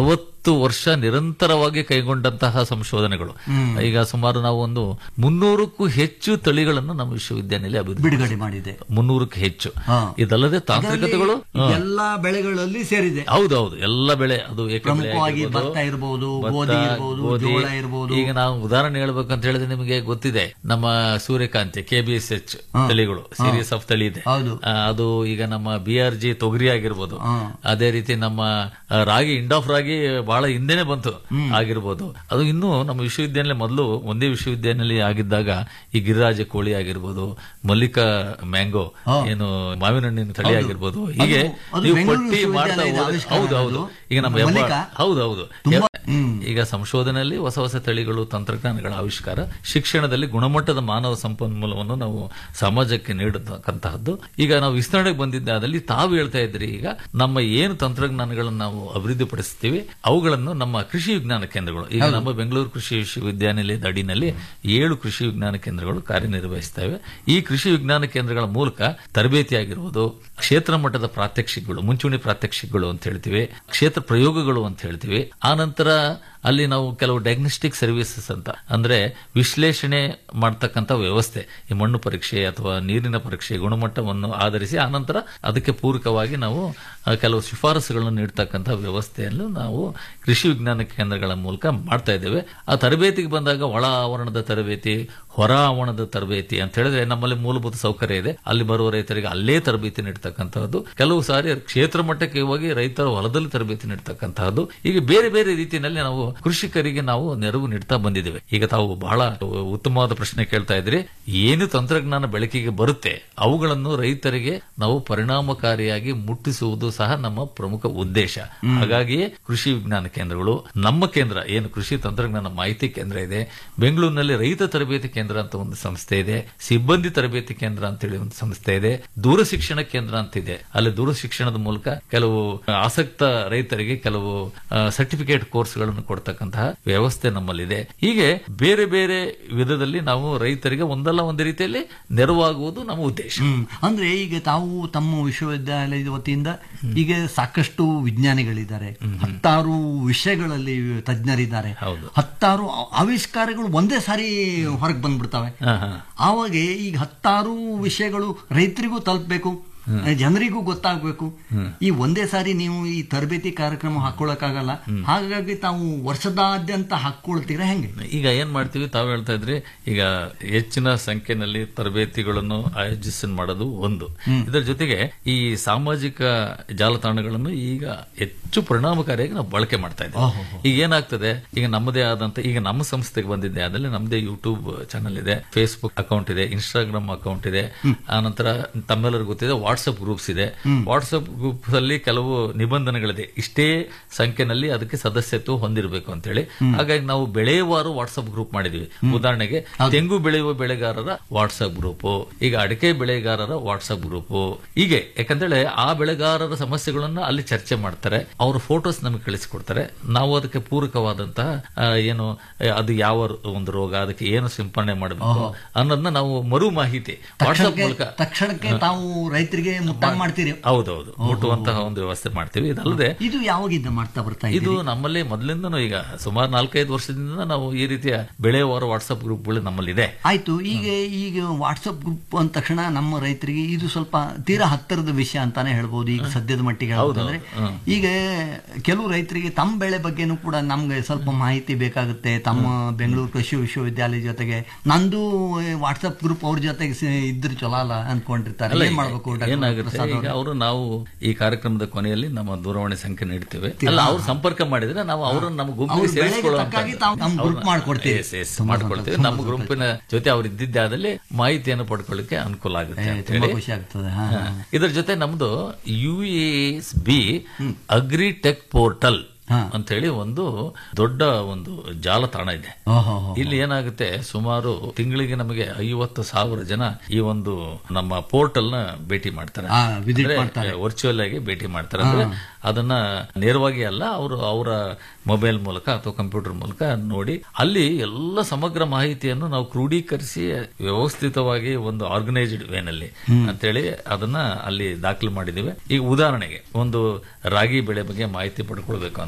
ಹತ್ತು ವರ್ಷ ನಿರಂತರವಾಗಿ ಕೈಗೊಂಡಂತಹ ಸಂಶೋಧನೆಗಳು ಈಗ ಸುಮಾರು ನಾವು ಒಂದು ಮುನ್ನೂರಕ್ಕೂ ಹೆಚ್ಚು ತಳಿಗಳನ್ನು ನಮ್ಮ ವಿಶ್ವವಿದ್ಯಾನಿಲಯ ಅಭಿವೃದ್ಧಿ ಬಿಡುಗಡೆ ಮಾಡಿದೆ ಮುನ್ನೂರಕ್ಕೆ ಹೆಚ್ಚು ಹಾ. ಇದಲ್ಲದೆ ತಾಂತ್ರಿಕತೆಗಳು ಇದರಲ್ಲಿ ಎಲ್ಲಾ ಬೆಳೆಗಳಲ್ಲಿ ಸೇರಿದೆ ಹೌದೌದು ಎಲ್ಲ ಬೆಳೆ ಅದು ಏಕ ಬೆಳೆ ಪ್ರಮುಖವಾಗಿ ಆಗಿರ್ಬೋದು, ಭತ್ತ ಇರ್ಬೋದು, ಭತ್ತ, ಗೋಧಿ ಇರ್ಬೋದು, ಗೋಧಿ. ಜೋಳ ಇರ್ಬೋದು. ಈಗ ನಾವು ಉದಾಹರಣೆ ಹೇಳ್ಬೇಕಂತ ಹೇಳಿದ್ರೆ ನಿಮಗೆ ಗೊತ್ತಿದೆ ನಮ್ಮ ಸೂರ್ಯಕಾಂತಿ ಕೆ ಬಿ ಎಸ್ ಎಚ್ ತಳಿಗಳು ಸೀರೀಸ್ ಆಫ್ ತಳಿ ಇದೆ ಹೌದು. ಆ, ಅದು ಈಗ ನಮ್ಮ ಬಿ ಆರ್ ಜಿ ತೊಗರಿ ಆಗಿರ್ಬೋದು ಅದೇ ರೀತಿ ನಮ್ಮ ಆ, ರಾಗಿ ಇಂಡ್ ಆಫ್ ರಾಗಿ ಬಹಳ ಹಿಂದೆನೆ ಬಂತು ಆಗಿರ್ಬೋದು ಅದು ಇನ್ನು ನಮ್ಮ ವಿಶ್ವವಿದ್ಯಾನಿಲಯ ಮೊದಲು ಒಂದೇ ವಿಶ್ವವಿದ್ಯಾನಿಲಯ ಆಗಿದ್ದಾಗ ಈ ಗಿರಿರಾಜ ಕೋಳಿ ಆಗಿರ್ಬೋದು ಮಲ್ಲಿಕಾ ಮ್ಯಾಂಗೋ ಏನು ಮಾವಿನ ಹಣ್ಣಿನ ತಳಿ ಹೌದು. ಆಗಿರ್ಬೋದು ಹೀಗೆ ಅದು- ಅದು ನೀವು ಬೆಂಗಳೂರು ಪಟ್ಟಿ ಮಾಡ್ತಾ ವಿಶ್ವವಿದ್ಯಾಲಯದ ಹೋದ್ರೆ ಆವಿಷ್ಕಾರ ಹೌದು ಹೌದು ಅದು. ಈಗ ನಮ್ಮ ಹೆಬ್ಬಾಳ- ಮಲ್ಲಿಕಾ? ಹೌದು ಹೌದು ತುಂಬಾ- ಈಗ ಸಂಶೋಧನೆಯಲ್ಲಿ ಹೊಸ ಹೊಸ ತಳಿಗಳು ತಂತ್ರಜ್ಞಾನಗಳ ಆವಿಷ್ಕಾರ ಶಿಕ್ಷಣದಲ್ಲಿ ಗುಣಮಟ್ಟದ ಮಾನವ ಸಂಪನ್ಮೂಲವನ್ನು ನಾವು ಸಮಾಜಕ್ಕೆ ನೀಡತಕ್ಕಂತಹದ್ದು ಈಗ ನಾವು ವಿಸ್ತರಣೆಗೆ ಬಂದಿದ್ದೆ ಅದಲ್ಲಿ ತಾವು ಹೇಳ್ತಾ ಇದ್ರಿ ಈಗ ನಮ್ಮ ಏನು ತಂತ್ರಜ್ಞಾನಗಳನ್ನು ನಾವು ಅಭಿವೃದ್ಧಿಪಡಿಸ್ತೀವಿ ಅವುಗಳನ್ನು ನಮ್ಮ ಕೃಷಿ ವಿಜ್ಞಾನ ಕೇಂದ್ರಗಳು ಈಗ ನಮ್ಮ ಬೆಂಗಳೂರು ಕೃಷಿ ವಿಶ್ವವಿದ್ಯಾನಿಲಯದ ಅಡಿನಲ್ಲಿ ಏಳು ಕೃಷಿ ವಿಜ್ಞಾನ ಕೇಂದ್ರಗಳು ಕಾರ್ಯನಿರ್ವಹಿಸ್ತವೆ ಈ ಕೃಷಿ ವಿಜ್ಞಾನ ಕೇಂದ್ರಗಳ ಮೂಲಕ ತರಬೇತಿ ಆಗಿರುವುದು ಕ್ಷೇತ್ರ ಮಟ್ಟದ ಪ್ರಾತ್ಯಕ್ಷಿಕಗಳು ಮುಂಚೂಣಿ ಪ್ರಾತ್ಯಕ್ಷಿಕಗಳು ಅಂತ ಹೇಳ್ತೀವಿ ಕ್ಷೇತ್ರ ಪ್ರಯೋಗಗಳು ಅಂತ ಹೇಳ್ತೀವಿ ಆ ನಂತರ ಅಲ್ಲಿ ನಾವು ಕೆಲವು ಡಯಾಗ್ನೋಸ್ಟಿಕ್ ಸರ್ವಿಸಸ್ ಅಂತ ಅಂದ್ರೆ ವಿಶ್ಲೇಷಣೆ ಮಾಡ್ತಕ್ಕಂಥ ವ್ಯವಸ್ಥೆ ಈ ಮಣ್ಣು ಪರೀಕ್ಷೆ ಅಥವಾ ನೀರಿನ ಪರೀಕ್ಷೆ ಗುಣಮಟ್ಟವನ್ನು ಆಧರಿಸಿ ಆನಂತರ ಅದಕ್ಕೆ ಪೂರಕವಾಗಿ ನಾವು ಆ, ಕೆಲವು ಶಿಫಾರಸುಗಳನ್ನು ನೀಡ್ತಕ್ಕಂಥ ವ್ಯವಸ್ಥೆಯನ್ನು ನಾವು ಕೃಷಿ ವಿಜ್ಞಾನ ಕೇಂದ್ರಗಳ ಮೂಲಕ ಮಾಡ್ತಾ ಇದ್ದೇವೆ ಆ ತರಬೇತಿಗೆ ಬಂದಾಗ ಒಳ ಆವರಣದ ತರಬೇತಿ ಹೊರ ಆವರಣದ ತರಬೇತಿ ಅಂತ ಹೇಳಿದ್ರೆ ನಮ್ಮಲ್ಲಿ ಮೂಲಭೂತ ಸೌಕರ್ಯ ಇದೆ ಅಲ್ಲಿ ಬರುವ ರೈತರಿಗೆ ಅಲ್ಲೇ ತರಬೇತಿ ನೀಡ್ತಕ್ಕಂಥದ್ದು ಕೆಲವು ಸಾರಿ ಕ್ಷೇತ್ರ ಮಟ್ಟಕ್ಕೆ ಹೋಗಿ ರೈತರ ಹೊಲದಲ್ಲಿ ತರಬೇತಿ ನೀಡ್ತಕ್ಕಂತಹದ್ದು ಈಗ ಬೇರೆ ಬೇರೆ ರೀತಿಯಲ್ಲಿ ನಾವು ಕೃಷಿಕರಿಗೆ ನಾವು ನೆರವು ನೀಡ್ತಾ ಬಂದಿದ್ದೇವೆ ಈಗ ತಾವು ಬಹಳ ಉತ್ತಮವಾದ ಪ್ರಶ್ನೆ ಕೇಳ್ತಾ ಇದ್ರಿ ಏನು ತಂತ್ರಜ್ಞಾನ ಬೆಳಕಿಗೆ ಬರುತ್ತೆ ಅವುಗಳನ್ನು ರೈತರಿಗೆ ನಾವು ಪರಿಣಾಮಕಾರಿಯಾಗಿ ಮುಟ್ಟಿಸುವುದು ಸಹ ನಮ್ಮ ಪ್ರಮುಖ ಉದ್ದೇಶ ಹಾಗಾಗಿಯೇ ಕೃಷಿ ವಿಜ್ಞಾನ ಕೇಂದ್ರಗಳು ನಮ್ಮ ಕೇಂದ್ರ ಏನು ಕೃಷಿ ತಂತ್ರಜ್ಞಾನ ಮಾಹಿತಿ ಕೇಂದ್ರ ಇದೆ ಬೆಂಗಳೂರಿನಲ್ಲಿ ರೈತ ತರಬೇತಿ ಕೇಂದ್ರ ಅಂತ ಒಂದು ಸಂಸ್ಥೆ ಇದೆ ಸಿಬ್ಬಂದಿ ತರಬೇತಿ ಕೇಂದ್ರ ಅಂತೇಳಿ ಒಂದು ಸಂಸ್ಥೆ ಇದೆ ದೂರ ಶಿಕ್ಷಣ ಕೇಂದ್ರ ಅಂತ ಇದೆ ಅಲ್ಲಿ ದೂರ ಶಿಕ್ಷಣದ ಮೂಲಕ ಕೆಲವು ಆಸಕ್ತ ರೈತರಿಗೆ ಕೆಲವು ಸರ್ಟಿಫಿಕೇಟ್ ಕೋರ್ಸ್ಗಳನ್ನು ಕೊಡ್ತಕ್ಕಂತಹ ವ್ಯವಸ್ಥೆ ನಮ್ಮಲ್ಲಿದೆ ಹೀಗೆ ಬೇರೆ ಬೇರೆ ವಿಧದಲ್ಲಿ ನಾವು ರೈತರಿಗೆ ಒಂದಲ್ಲ ಒಂದು ರೀತಿಯಲ್ಲಿ ನೆರವಾಗುವುದು ನಮ್ಮ ಉದ್ದೇಶ ಹ್ಮ್ ಅಂದ್ರೆ ಈಗ ತಾವು ತಮ್ಮ ವಿಶ್ವವಿದ್ಯಾಲಯದ ವತಿಯಿಂದ ಈಗ ಸಾಕಷ್ಟು ವಿಜ್ಞಾನಿಗಳಿದ್ದಾರೆ ಹತ್ತಾರು ವಿಷಯಗಳಲ್ಲಿ ತಜ್ಞರಿದ್ದಾರೆ ಹೌದು. ಹತ್ತಾರು ಆ- ಆವಿಷ್ಕಾರಗಳು ಒಂದೇ ಸಾರಿ ಹೊರಗೆ ಬಂದ್ಬಿಡ್ತವೆ ಹಾ, ಹಾ. ಆವಾಗ ಈಗ ಹತ್ತಾರು ವಿಷಯಗಳು ರೈತರಿಗೂ ತಲುಪಬೇಕು ಜನರಿಗೂ ಗೊತ್ತಾಗಬೇಕು ಈ ಒಂದೇ ಸಾರಿ ನೀವು ಈ ತರಬೇತಿ ಕಾರ್ಯಕ್ರಮ ಹಾಕೊಳಕ್ಕಾಗಲ್ಲ ಹಾಗಾಗಿ ತಾವು ವರ್ಷದಾದ್ಯಂತ ಹಾಕೊಳ್ತೀರಾ ಹೆಂಗೆ ಈಗ ಏನ್ ಮಾಡ್ತೀವಿ ತಾವು ಹೇಳ್ತಾ ಇದ್ರಿ ಈಗ ಹೆಚ್ಚಿನ ಸಂಖ್ಯೆನಲ್ಲಿ ತರಬೇತಿಗಳನ್ನು ಆಯೋಜಿಸ ಮಾಡೋದು ಒಂದು ಇದರ ಜೊತೆಗೆ ಈ ಸಾಮಾಜಿಕ ಜಾಲತಾಣಗಳನ್ನು ಈಗ ಹೆಚ್ಚು ಪರಿಣಾಮಕಾರಿಯಾಗಿ ನಾವು ಬಳಕೆ ಮಾಡ್ತಾ ಇದ್ದೇವೆ ಈಗ ಏನಾಗ್ತದೆ ಈಗ ನಮ್ಮದೇ ಆದಂತ ಈಗ ನಮ್ಮ ಸಂಸ್ಥೆಗೆ ಬಂದಿದ್ದೆ ಅದರಲ್ಲಿ ನಮ್ಮದೇ ಯೂಟ್ಯೂಬ್ ಚಾನಲ್ ಇದೆ ಫೇಸ್ಬುಕ್ ಅಕೌಂಟ್ ಇದೆ ಇನ್ಸ್ಟಾಗ್ರಾಮ್ ಅಕೌಂಟ್ ಇದೆ ಆನಂತರ ತಮ್ಮೆಲ್ಲರಿಗೂ ಗೊತ್ತಿದೆ ವಾಟ್ಸ್ಆಪ್ ಗ್ರೂಪ್ಸ್ ಇದೆ ವಾಟ್ಸ್ಆಪ್ ಗ್ರೂಪ್ ಅಲ್ಲಿ ಕೆಲವು ನಿಬಂಧನೆಗಳಿದೆ ಇಷ್ಟೇ ಸಂಖ್ಯೆನಲ್ಲಿ ಅದಕ್ಕೆ ಸದಸ್ಯತ್ವ ಹೊಂದಿರಬೇಕು ಅಂತ ಹೇಳಿ ಹಾಗಾಗಿ ನಾವು ಬೆಳೆಯುವಾರು ವಾಟ್ಸ್ಆಪ್ ಗ್ರೂಪ್ ಮಾಡಿದ್ವಿ ಉದಾಹರಣೆಗೆ ತೆಂಗು ಬೆಳೆಯುವ ಬೆಳೆಗಾರರ ವಾಟ್ಸ್ಆಪ್ ಗ್ರೂಪ್ ಈಗ ಅಡಿಕೆ ಬೆಳೆಗಾರರ ವಾಟ್ಸ್ಆಪ್ ಗ್ರೂಪ್ ಹೀಗೆ ಯಾಕಂತೇಳಿ ಆ ಬೆಳೆಗಾರರ ಸಮಸ್ಯೆಗಳನ್ನ ಅಲ್ಲಿ ಚರ್ಚೆ ಮಾಡ್ತಾರೆ ಅವ್ರ ಫೋಟೋಸ್ ನಮಗೆ ಕಳಿಸಿಕೊಡ್ತಾರೆ ನಾವು ಅದಕ್ಕೆ ಪೂರಕವಾದಂತಹ ಆ, ಏನು ಆ, ಅದು ಯಾವ ಒಂದು ರೋಗ ಅದಕ್ಕೆ ಏನು ಸಿಂಪಡಣೆ ಮಾಡಬೇಕು ಅನ್ನೋದನ್ನ ನಾವು ಮರು ಮಾಹಿತಿ ವಾಟ್ಸ್ಆಪ್ ತಕ್ಷಣಕ್ಕೆ ಮೂಲಕ ತಕ್ಷಣಕ್ಕೆ ತಾವು ರೈತರಿಗೆ ಮುಟ್ಟ ಮಾಡ್ತೀರಿ ಹೌದೌದು ಮುಟ್ಟುವಂತಹ ಒಂದು ವ್ಯವಸ್ಥೆ ಮಾಡ್ತೀವಿ ಇದಲ್ಲದೆ ಇದು ಯಾವಾಗಿಂದ ಮಾಡ್ತಾ ಬರ್ತಾ ಇದು ಇದ್ದೀರಿ ನಮ್ಮಲ್ಲಿ ಮೊದಲಿಂದನೂ ಈಗ ಸುಮಾರು ನಾಲ್ಕೈದು ವರ್ಷದಿಂದ ನಾವು ಈ ರೀತಿಯ ಬೆಳೆಯುವವರ ವಾಟ್ಸ್ಆಪ್ ಗ್ರೂಪ್ಗಳು ನಮ್ಮಲ್ಲಿದೆ ಆಯ್ತು ಈಗ ಈಗ ವಾಟ್ಸಪ್ ಗ್ರೂಪ್ ಅಂದ ತಕ್ಷಣ ನಮ್ಮ ರೈತರಿಗೆ ಇದು ಸ್ವಲ್ಪ ತೀರಾ ಹತ್ತಿರದ ವಿಷಯ ಅಂತಾನೆ ಹೇಳ್ಬೋದು ಈಗ ಸದ್ಯದ ಮಟ್ಟಿಗೆ ಹೇಳ್ಬೇಕಂದ್ರೆ ಈಗ ಕೆಲವು ರೈತರಿಗೆ ತಮ್ಮ ಬೆಳೆ ಬಗ್ಗೆನೂ ಕೂಡ ನಮ್ಗೆ ಸ್ವಲ್ಪ ಮಾಹಿತಿ ಬೇಕಾಗುತ್ತೆ ತಮ್ಮ ಬೆಂಗಳೂರು ಕೃಷಿ ವಿಶ್ವವಿದ್ಯಾಲಯ ಜೊತೆಗೆ ನಂದು ವಾಟ್ಸಪ್ ಗ್ರೂಪ್ ಅವ್ರ ಜೊತೆಗೆ ಸ- ಇದ್ರೆ ಚಲೋ ಅಲ್ಲ ಅನ್ಕೊಂಡಿರ್ತಾರೆ ಅಲ್ಲ, ಏನ್ ಮಾಡ್ಬೇಕು ಡಾಕ್ಟರ್ ಏನಾಗುತ್ತೆ ಪ್ರಸಾದ್ ಈಗ ಅವ್ರೆ? ಅವರು ನಾವು ಈ ಕಾರ್ಯಕ್ರಮದ ಕೊನೆಯಲ್ಲಿ ನಮ್ಮ ದೂರವಾಣಿ ಸಂಖ್ಯೆ ನೀಡ್ತೇವೆ ಅಲ್ಲ ಅವ್ರು ಸಂಪರ್ಕ ಮಾಡಿದ್ರೆ ನಾವು ಅವರನ್ನು ನಮ್ಮ ಗುಂಪಿಗೆ ಅವ್ರ ಬೆಳೆಗೆ ಸೇರಿಸಿಕೊಳ್ಳುವಂತ ತಕ್ಕಾಗಿ ತಾವು ನಮ್ಮ group ಮಾಡ್ಕೊಡ್ತೀವಿ. ತುಂಬಾ ಮಾಡ್ಕೊಳ್ತೀವಿ ಸಂತೋಷ, ನಮ್ಮ ತುಂಬಾ ಗುಂಪಿನ ಜೊತೆ ಅವ್ರು ಇದ್ದಿದ್ದಾದಲ್ಲಿ ಮಾಹಿತಿಯನ್ನು ಪಡ್ಕೊಳ್ಳಿಕ್ಕೆ ಅನುಕೂಲ ಆಗುತ್ತೆ ಏ, ಅಂತ ತುಂಬಾ ಹೇಳಿ ಖುಷಿ ಆಗ್ತದೆ ಹಾ, ಹಾ. ಇದರ ಜೊತೆ ನಮ್ದು U S B agri tech portal ಹಾ. ಅಂತ ಹೇಳಿ ಒಂದು ದೊಡ್ಡ ಒಂದು ಜಾಲತಾಣ ಇದೆ ಓಹೋ ಹೋ. ಇಲ್ಲಿ ಏನಾಗುತ್ತೆ ಸುಮಾರು ತಿಂಗಳಿಗೆ ನಮಗೆ ಐವತ್ತು ಸಾವಿರ ಜನ ಈ ಒಂದು ನಮ್ಮ ಪೋರ್ಟಲ್ ನ ಭೇಟಿ ಮಾಡ್ತಾರೆ ಆ, visit ಮಾಡ್ತಾರೆ. ವರ್ಚುವಲ್ ಆಗಿ ಭೇಟಿ ಮಾಡ್ತಾರೆ ಅಂದ್ರೆ ಅದನ್ನ ನೇರವಾಗಿ ಅಲ್ಲ ಅವರು ಅವರ ಮೊಬೈಲ್ ಮೂಲಕ ಅಥವಾ ಕಂಪ್ಯೂಟರ್ ಮೂಲಕ ನೋಡಿ ಅಲ್ಲಿ ಎಲ್ಲ ಸಮಗ್ರ ಮಾಹಿತಿಯನ್ನು ನಾವು ಕ್ರೋಢೀಕರಿಸಿ ವ್ಯವಸ್ಥಿತವಾಗಿ ಒಂದು ಆರ್ಗನೈಸ್ಡ್ ವೇನಲ್ಲಿ ಅಂತೇಳಿ ಅದನ್ನ ಅಲ್ಲಿ ದಾಖಲು ಮಾಡಿದ್ದೀವಿ ಈಗ ಉದಾಹರಣೆಗೆ ಒಂದು ರಾಗಿ ಬೆಳೆ ಬಗ್ಗೆ ಮಾಹಿತಿ ಪಡ್ಕೊಳ್ಬೇಕು ಅಂದ್ರೆ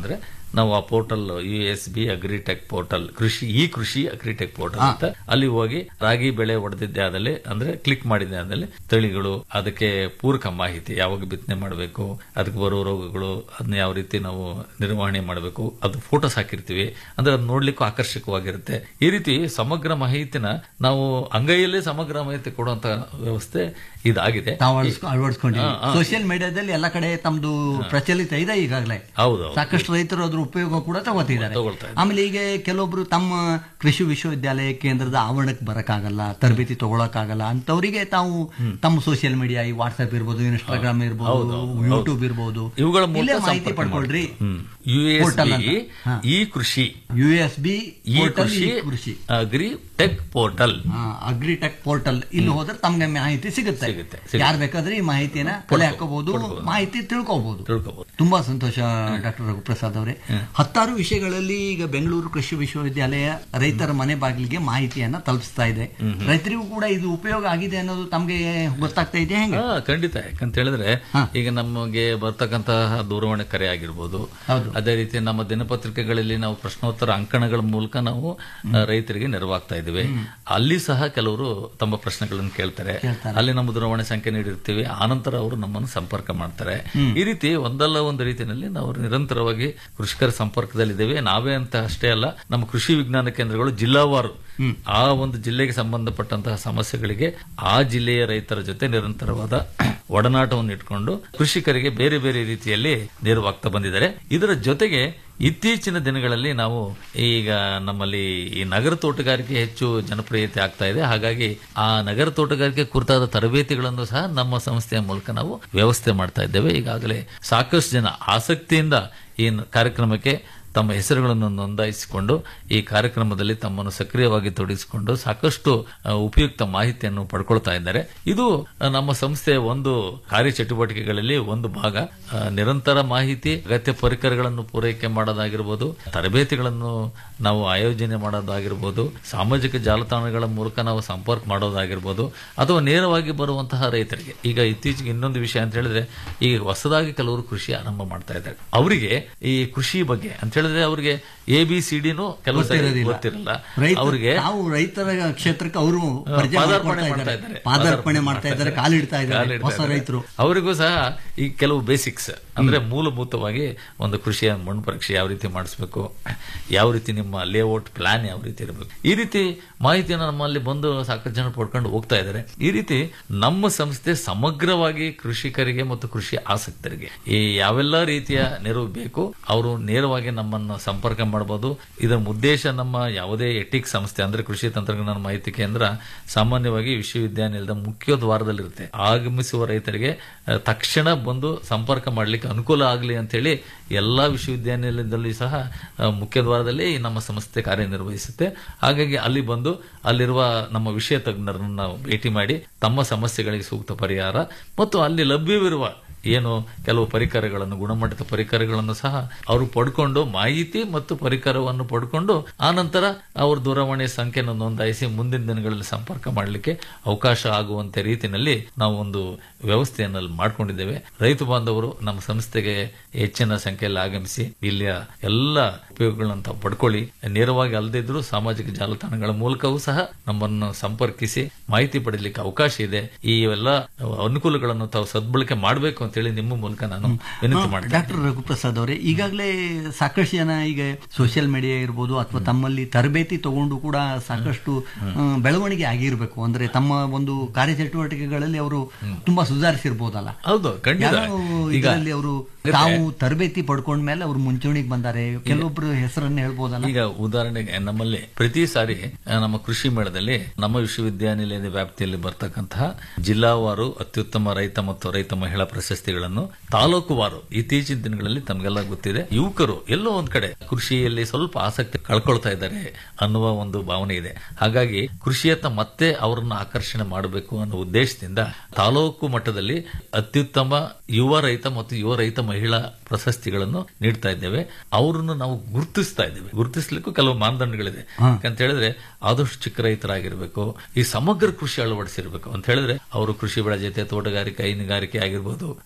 ನಾವು ಆ portal U S B agritech portal ಕೃಷಿ ಈ ಕೃಷಿ ಅಗ್ರಿಟೆಕ್ ಪೋರ್ಟಲ್ ಅಂತ ಅಲ್ಲಿ ಹೋಗಿ ರಾಗಿ ಬೆಳೆ ಹೊಡೆದಿದ್ದೆ ಆದಲ್ಲಿ ಅಂದ್ರೆ ಕ್ಲಿಕ್ ಮಾಡಿದ್ದೆ ಆದಲ್ಲಿ ತಳಿಗಳು ಅದಕ್ಕೆ ಪೂರಕ ಮಾಹಿತಿ ಯಾವಾಗ ಬಿತ್ತನೆ ಮಾಡಬೇಕು ಅದಕ್ಕೆ ಬರೋ ರೋಗಗಳು ಅದನ್ನ ಯಾವ ರೀತಿ ನಾವು ನಿರ್ವಹಣೆ ಮಾಡಬೇಕು ಅದು ಫೋಟೋಸ್ ಹಾಕಿರ್ತೀವಿ ಅಂದ್ರೆ ಅದು ನೋಡ್ಲಿಕ್ಕೂ ಆಕರ್ಷಕವಾಗಿರುತ್ತೆ ಈ ರೀತಿ ಸಮಗ್ರ ಮಾಹಿತಿನ ನಾವು ಅಂಗೈಯಲ್ಲೇ ಸಮಗ್ರ ಮಾಹಿತಿ ಕೊಡುವಂತ ವ್ಯವಸ್ಥೆ ಇದಾಗಿದೆ ತಾವು ಅಳವಡಿಸ್ಕೊ- ಅಳವಡಿಸ್ಕೊಂಡಿರಿ ಹಾ, ಹಾ. ಸೋಷಿಯಲ್ ಮೀಡಿಯಾದಲ್ಲಿ ಎಲ್ಲ ಕಡೆ ತಮ್ದು ಪ್ರಚಲಿತ ಇದೆ ಈಗಾಗಲೇ ಹೌದು ಸಾಕಷ್ಟು ರೈತರು ಅದ್ರ ಉಪಯೋಗ ಕೂಡ ತಗೋತಿದ್ದಾರೆ ತಗೊಳ್ತಾ ಇದ್ದಾರೆ. ಆಮೇಲೆ ಈಗ ಕೆಲವೊಬ್ರು ತಮ್ಮ ಕೃಷಿ ವಿಶ್ವವಿದ್ಯಾಲಯ ಕೇಂದ್ರದ ಆವರಣಕ್ಕೆ ಬರಕ್ಕಾಗಲ್ಲ ತರಬೇತಿ ತಗೊಳಕ್ಕಾಗಲ್ಲ ಅಂತವರಿಗೆ ತಾವು ತಮ್ಮ ಸೋಷಿಯಲ್ ಮೀಡಿಯಾ ಈ ವಾಟ್ಸ್ಆಪ್ ಇರ್ಬೋದು ಇನ್ಸ್ಟಾಗ್ರಾಮ್ ಇರ್ಬೋದು ಯೂಟ್ಯೂಬ್ ಇರ್ಬೋದು ಇವುಗಳ ಇಲ್ಲೇ ಮೂಲಕ ಮಾಹಿತಿ ಸಂಪರ್ಕ ಪಡ್ಕೊಳ್ರಿ ಯು ಎಸ್ Portal ಬಿ ಅಂತ. ಹಾ. ಈ ಕೃಷಿ ಯು ಎಸ್ ಬಿ ಈ ಕೃಷಿ ಕೃಷಿ agri tech portal agritech portal ಇಲ್ಲಿ ಹೋದ್ರೆ ತಮ್ಗೆ ಮಾಹಿತಿ ಸಿಗುತ್ತೆ ಸಿಗುತ್ತೆ, ಸಿಗುತ್ತೆ. ಯಾರು ಬೇಕಾದ್ರೆ ಈ ಮಾಹಿತಿನ ಕಲೆ ಹಾಕೋಬಹುದು ಮಾಹಿತಿ ತಿಳ್ಕೋಬಹುದು ತಿಳ್ಕೊಬಹುದು ತುಂಬಾ ಸಂತೋಷ ಡಾಕ್ಟರ್ ರಘುಪ್ರಸಾದ್ ಅವರೇ ಹತ್ತಾರು ವಿಷಯಗಳಲ್ಲಿ ಈಗ ಬೆಂಗಳೂರು ಕೃಷಿ ವಿಶ್ವವಿದ್ಯಾಲಯ ರೈತರ ಮನೆ ಬಾಗಿಲಿಗೆ ಮಾಹಿತಿಯನ್ನ ತಲುಪಿಸ್ತಾ ಇದೆ ರೈತರಿಗೂ ಕೂಡ ಇದು ಉಪಯೋಗ ಆಗಿದೆ ಅನ್ನೋದು ತಮ್ಗೆ ಗೊತ್ತಾಗ್ತಾ ಇದೆ ಹೆಂಗೆ ಹಾ ಖಂಡಿತ ಯಾಕಂತ ಹೇಳಿದ್ರೆ ಹಾ. ಈಗ ನಮಗೆ ಬರ್ತಕ್ಕಂತಹ ದೂರವಾಣಿ ಕರೆ ಆಗಿರ್ಬೋದು ಹೌದು. ಅದೇ ರೀತಿ ನಮ್ಮ ದಿನಪತ್ರಿಕೆಗಳಲ್ಲಿ ನಾವು ಪ್ರಶ್ನೋತ್ತರ ಅಂಕಣಗಳ ಮೂಲಕ ನಾವು ಆ, ರೈತರಿಗೆ ನೆರವಾಗ್ತಾ ಇದ್ದೀವಿ ಅಲ್ಲಿ ಸಹ ಕೆಲವರು ತಮ್ಮ ಪ್ರಶ್ನೆಗಳನ್ನು ಕೇಳ್ತಾರೆ ಕೇಳ್ತಾರೆ. ಅಲ್ಲಿ ನಮ್ಮ ದೂರವಾಣಿ ಸಂಖ್ಯೆ ನೀಡಿರ್ತೀವಿ ಆನಂತರ ಅವರು ನಮ್ಮನ್ನು ಸಂಪರ್ಕ ಮಾಡ್ತಾರೆ ಈ ರೀತಿ ಒಂದಲ್ಲ ಒಂದು ರೀತಿಯಲ್ಲಿ ನಾವು ನಿರಂತರವಾಗಿ ಕೃಷಿಕರ ಸಂಪರ್ಕದಲ್ಲಿದ್ದೇವೆ ನಾವೇ ಅಂತ ಅಷ್ಟೇ ಅಲ್ಲ ನಮ್ಮ ಕೃಷಿ ವಿಜ್ಞಾನ ಕೇಂದ್ರಗಳು ಜಿಲ್ಲಾವಾರು ಆ ಒಂದು ಜಿಲ್ಲೆಗೆ ಸಂಬಂಧಪಟ್ಟಂತಹ ಸಮಸ್ಯೆಗಳಿಗೆ ಆ ಜಿಲ್ಲೆಯ ರೈತರ ಜೊತೆ ನಿರಂತರವಾದ ಒಡನಾಟವನ್ನು ಇಟ್ಕೊಂಡು ಕೃಷಿಕರಿಗೆ ಬೇರೆ ಬೇರೆ ರೀತಿಯಲ್ಲಿ ನೆರವಾಗ್ತಾ ಬಂದಿದ್ದಾರೆ ಇದರ ಜೊತೆಗೆ ಇತ್ತೀಚಿನ ದಿನಗಳಲ್ಲಿ ನಾವು ಈಗ ನಮ್ಮಲ್ಲಿ ಈ ನಗರ ತೋಟಗಾರಿಕೆ ಹೆಚ್ಚು ಜನಪ್ರಿಯತೆ ಆಗ್ತಾ ಇದೆ ಹಾಗಾಗಿ ಆ ನಗರ ತೋಟಗಾರಿಕೆ ಕುರಿತಾದ ತರಬೇತಿಗಳನ್ನು ಸಹ ನಮ್ಮ ಸಂಸ್ಥೆಯ ಮೂಲಕ ನಾವು ವ್ಯವಸ್ಥೆ ಮಾಡ್ತಾ ಇದ್ದೇವೆ ಈಗಾಗಲೇ ಸಾಕಷ್ಟು ಜನ ಆಸಕ್ತಿಯಿಂದ ಈ ನ- ಕಾರ್ಯಕ್ರಮಕ್ಕೆ ತಮ್ಮ ಹೆಸರುಗಳನ್ನು ನೋಂದಾಯಿಸಿಕೊಂಡು ಈ ಕಾರ್ಯಕ್ರಮದಲ್ಲಿ ತಮ್ಮನ್ನು ಸಕ್ರಿಯವಾಗಿ ತೊಡಗಿಸಿಕೊಂಡು ಸಾಕಷ್ಟು ಆ, ಉಪಯುಕ್ತ ಮಾಹಿತಿಯನ್ನು ಪಡ್ಕೊಳ್ತಾ ಇದ್ದಾರೆ ಇದು ಆ, ನಮ್ಮ ಸಂಸ್ಥೆಯ ಒಂದು ಕಾರ್ಯಚಟುವಟಿಕೆಗಳಲ್ಲಿ ಒಂದು ಭಾಗ ಆ, ನಿರಂತರ ಮಾಹಿತಿ ಅಗತ್ಯ ಪರಿಕರಗಳನ್ನು ಪೂರೈಕೆ ಮಾಡೋದಾಗಿರ್ಬೋದು ತರಬೇತಿಗಳನ್ನು ನಾವು ಆಯೋಜನೆ ಮಾಡೋದಾಗಿರ್ಬೋದು ಸಾಮಾಜಿಕ ಜಾಲತಾಣಗಳ ಮೂಲಕ ನಾವು ಸಂಪರ್ಕ ಮಾಡೋದಾಗಿರ್ಬೋದು ಅಥವಾ ನೇರವಾಗಿ ಬರುವಂತಹ ರೈತರಿಗೆ ಈಗ ಇತ್ತೀಚೆಗೆ ಇನ್ನೊಂದು ವಿಷಯ ಅಂತ ಹೇಳಿದ್ರೆ ಈಗ ಹೊಸದಾಗಿ ಕೆಲವರು ಕೃಷಿ ಆರಂಭ ಮಾಡ್ತಾ ಇದ್ದಾರೆ ಅವರಿಗೆ ಈ ಕೃಷಿ ಬಗ್ಗೆ ಅಂತ ಹೇಳಿದ್ರೆ ಅವರಿಗೆ ಎ ಬಿ ಸಿ ಡಿನೂ ಕೆಲವು ಸರಿ ಗೊತ್ತಿರೋದಿಲ್ಲ. ಗೊತ್ತಿರಲ್ಲ ರೈತ ಅವರಿಗೆ ತಾವು ರೈತರ ಕ್ಷೇತ್ರಕ್ಕೆ ಅವರು ಪರಿಚಯ ಪಾದಾರ್ಪಣೆ ಮಾಡ್ಕೊಳ್ತಾ ಮಾಡ್ತಾ ಇದ್ದಾರೆ ಇದ್ದಾರೆ. ಪಾದಾರ್ಪಣೆ ಮಾಡ್ತಾ ಇದ್ದಾರೆ ಕಾಲಿಡ್ತಾ ಇದ್ದಾರೆ ಕಾಲಿಡ್ತಾ ಹೊಸ ಇದ್ದಾರೆ. ರೈತರು ಅವರಿಗೂ ಸಹ ಈ ಕೆಲವು ಬೇಸಿಕ್ಸ್ ಅಂದ್ರೆ ಮೂಲಭೂತವಾಗಿ ಒಂದು ಕೃಷಿಯ ಮಣ್ಣು ಪರೀಕ್ಷೆ ಯಾವ ರೀತಿ ಮಾಡಿಸ್ಬೇಕು ಯಾವ ರೀತಿ ನಿಮ್ಮ ಲೇಔಟ್ ಪ್ಲಾನ್ ಯಾವ ರೀತಿ ಇರಬೇಕು ಈ ರೀತಿ ಮಾಹಿತಿಯನ್ನು ನಮ್ಮಲ್ಲಿ ಬಂದು ಸಾಕಷ್ಟು ಜನ ಪಡ್ಕೊಂಡು ಹೋಗ್ತಾ ಇದ್ದಾರೆ ಈ ರೀತಿ ನಮ್ಮ ಸಂಸ್ಥೆ ಸಮಗ್ರವಾಗಿ ಕೃಷಿಕರಿಗೆ ಮತ್ತು ಕೃಷಿ ಆಸಕ್ತರಿಗೆ ಈ ಯಾವೆಲ್ಲ ರೀತಿಯ ನೆರವು ಬೇಕು ಅವರು ನೇರವಾಗಿ ನಮ್ಮನ್ನು ಸಂಪರ್ಕ ಮಾಡಬಹುದು ಇದರ ಉದ್ದೇಶ ನಮ್ಮ ಯಾವುದೇ ಎಟಿಕ್ ಸಂಸ್ಥೆ ಅಂದ್ರೆ ಕೃಷಿ ತಂತ್ರಜ್ಞಾನ ಮಾಹಿತಿ ಕೇಂದ್ರ ಸಾಮಾನ್ಯವಾಗಿ ವಿಶ್ವವಿದ್ಯಾನಿಲಯದ ಮುಖ್ಯ ದ್ವಾರದಲ್ಲಿರುತ್ತೆ ಆಗಮಿಸುವ ರೈತರಿಗೆ ಆ, ತಕ್ಷಣ ಬಂದು ಸಂಪರ್ಕ ಮಾಡಲಿಕ್ಕೆ ಅನುಕೂಲ ಆಗಲಿ ಅಂತೇಳಿ ಎಲ್ಲಾ ವಿಶ್ವವಿದ್ಯಾನಿಲಯದಲ್ಲಿ ಸಹ ಆ, ಮುಖ್ಯ ದ್ವಾರದಲ್ಲಿ ನಮ್ಮ ಸಂಸ್ಥೆ ಕಾರ್ಯನಿರ್ವಹಿಸುತ್ತೆ ಹಾಗಾಗಿ ಅಲ್ಲಿ ಬಂದು ಅಲ್ಲಿರುವ ನಮ್ಮ ವಿಷಯ ತಜ್ಞರನ್ನು ನಾವು ಭೇಟಿ ಮಾಡಿ ತಮ್ಮ ಸಮಸ್ಯೆಗಳಿಗೆ ಸೂಕ್ತ ಪರಿಹಾರ ಮತ್ತು ಅಲ್ಲಿ ಲಭ್ಯವಿರುವ ಏನು ಕೆಲವು ಪರಿಕರಗಳನ್ನು ಗುಣಮಟ್ಟದ ಪರಿಕರಗಳನ್ನು ಸಹ ಅವರು ಪಡ್ಕೊಂಡು ಮಾಹಿತಿ ಮತ್ತು ಪರಿಕರವನ್ನು ಪಡ್ಕೊಂಡು ಆನಂತರ ಅವ್ರ ದೂರವಾಣಿ ಸಂಖ್ಯೆಯನ್ನು ನೋಂದಾಯಿಸಿ ಮುಂದಿನ ದಿನಗಳಲ್ಲಿ ಸಂಪರ್ಕ ಮಾಡಲಿಕ್ಕೆ ಅವಕಾಶ ಆಗುವಂತೆ ರೀತಿಯಲ್ಲಿ ನಾವು ಒಂದು ವ್ಯವಸ್ಥೆಯನ್ನು ಅಲ್ಲಿ ಮಾಡ್ಕೊಂಡಿದ್ದೇವೆ ರೈತ ಬಾಂಧವರು ನಮ್ಮ ಸಂಸ್ಥೆಗೆ ಹೆಚ್ಚಿನ ಸಂಖ್ಯೆಯಲ್ಲಿ ಆಗಮಿಸಿ ಇಲ್ಲಿಯ ಎಲ್ಲ ಉಪಯೋಗಗಳನ್ನು ತಾವು ಪಡ್ಕೊಳ್ಳಿ ನೇರವಾಗಿ ಅಲ್ಲದಿದ್ರು ಸಾಮಾಜಿಕ ಜಾಲತಾಣಗಳ ಮೂಲಕವೂ ಸಹ ನಮ್ಮನ್ನು ಸಂಪರ್ಕಿಸಿ ಮಾಹಿತಿ ಪಡೆಯಲಿಕ್ಕೆ ಅವಕಾಶ ಇದೆ ಈ ಎಲ್ಲ ಅನುಕೂಲಗಳನ್ನು ತಾವು ಸದ್ಬಳಕೆ ಮಾಡಬೇಕು ಅಂತೇಳಿ ನಿಮ್ಮ ಮೂಲಕ ನಾನು ವಿನಂತಿ ಮಾಡ್ತೇನೆ ಡಾಕ್ಟರ್ ರಘುಪ್ರಸಾದ್ ಅವರೇ ಈಗಾಗಲೇ ಸಾಕಷ್ಟು ಜನ ಈಗ ಸೋಷಿಯಲ್ ಮೀಡಿಯಾ ಇರ್ಬೋದು ಅಥವಾ ತಮ್ಮಲ್ಲಿ ತರಬೇತಿ ತಗೊಂಡು ಕೂಡ ಸಾಕಷ್ಟು ಆ, ಬೆಳವಣಿಗೆ ಆಗಿರ್ಬೇಕು ಅಂದ್ರೆ ತಮ್ಮ ಒಂದು ಕಾರ್ಯಚಟುವಟಿಕೆಗಳಲ್ಲಿ ಅವರು ತುಂಬಾ ಸುಧಾರಿಸಿರ್ಬೋದಲ್ಲ ಹೌದು ಖಂಡಿತ ಯಾರೋ ಈಗ ಇದರಲ್ಲಿ ಅವರು ತಾವು ತರಬೇತಿ ಪಡ್ಕೊಂಡ್ಮೇಲೆ ಅವರು ಮುಂಚೂಣಿಗೆ ಬಂದಾರೆ ಕೆಲವೊಬ್ರು ಹೆಸರನ್ನು ಹೇಳ್ಬೋದಲ್ಲ ಈಗ ಉದಾಹರಣೆಗೆ ನಮ್ಮಲ್ಲಿ ಪ್ರತಿ ಸಾರಿ ಆ, ನಮ್ಮ ಕೃಷಿ ಮೇಳದಲ್ಲಿ ನಮ್ಮ ವಿಶ್ವವಿದ್ಯಾನಿಲಯದ ವ್ಯಾಪ್ತಿಯಲ್ಲಿ ಬರ್ತಕ್ಕಂತಹ ಜಿಲ್ಲಾವಾರು ಅತ್ಯುತ್ತಮ ರೈತ ಮತ್ತು ರೈತ ಮಹಿಳಾ ಪ್ರಶಸ್ತಿಗಳನ್ನು ತಾಲೂಕುವಾರು ಇತ್ತೀಚಿನ ದಿನಗಳಲ್ಲಿ ತಮಗೆಲ್ಲ ಗೊತ್ತಿದೆ ಯುವಕರು ಎಲ್ಲೋ ಒಂದ್ ಕಡೆ ಕೃಷಿಯಲ್ಲಿ ಸ್ವಲ್ಪ ಆಸಕ್ತಿ ಕಳ್ಕೊಳ್ತಾ ಇದ್ದಾರೆ ಅನ್ನುವ ಒಂದು ಭಾವನೆ ಇದೆ ಹಾಗಾಗಿ ಕೃಷಿಯತ್ತ ಮತ್ತೆ ಅವರನ್ನು ಆಕರ್ಷಣೆ ಮಾಡಬೇಕು ಅನ್ನೋ ಉದ್ದೇಶದಿಂದ ತಾಲೂಕು ಮಟ್ಟದಲ್ಲಿ ಅತ್ಯುತ್ತಮ ಯುವ ರೈತ ಮತ್ತು ಯುವ ರೈತ ಮಹಿಳಾ ಪ್ರಶಸ್ತಿಗಳನ್ನು ನೀಡ್ತಾ ಇದ್ದೇವೆ ಅವರನ್ನು ನಾವು ಗುರುತಿಸ್ತಾ ಇದ್ದೇವೆ ಗುರುತಿಸ್ಲಿಕ್ಕೂ ಕೆಲವು ಮಾನದಂಡಗಳಿದೆ ಅಂತ ಹೇಳಿದ್ರೆ ಆದಷ್ಟು ಚಿಕ್ಕ ರೈತರಾಗಿರ್ಬೇಕು ಈ ಸಮಗ್ರ ಕೃಷಿ ಅಳವಡಿಸಿರ್ಬೇಕು ಅಂತ ಹೇಳಿದ್ರೆ ಅವರು ಕೃಷಿ ಬೆಳೆ ಜೊತೆ ತೋಟಗಾರಿಕೆ ಹೈನುಗಾರಿಕೆ ಆಗಿರ್ಬೋದು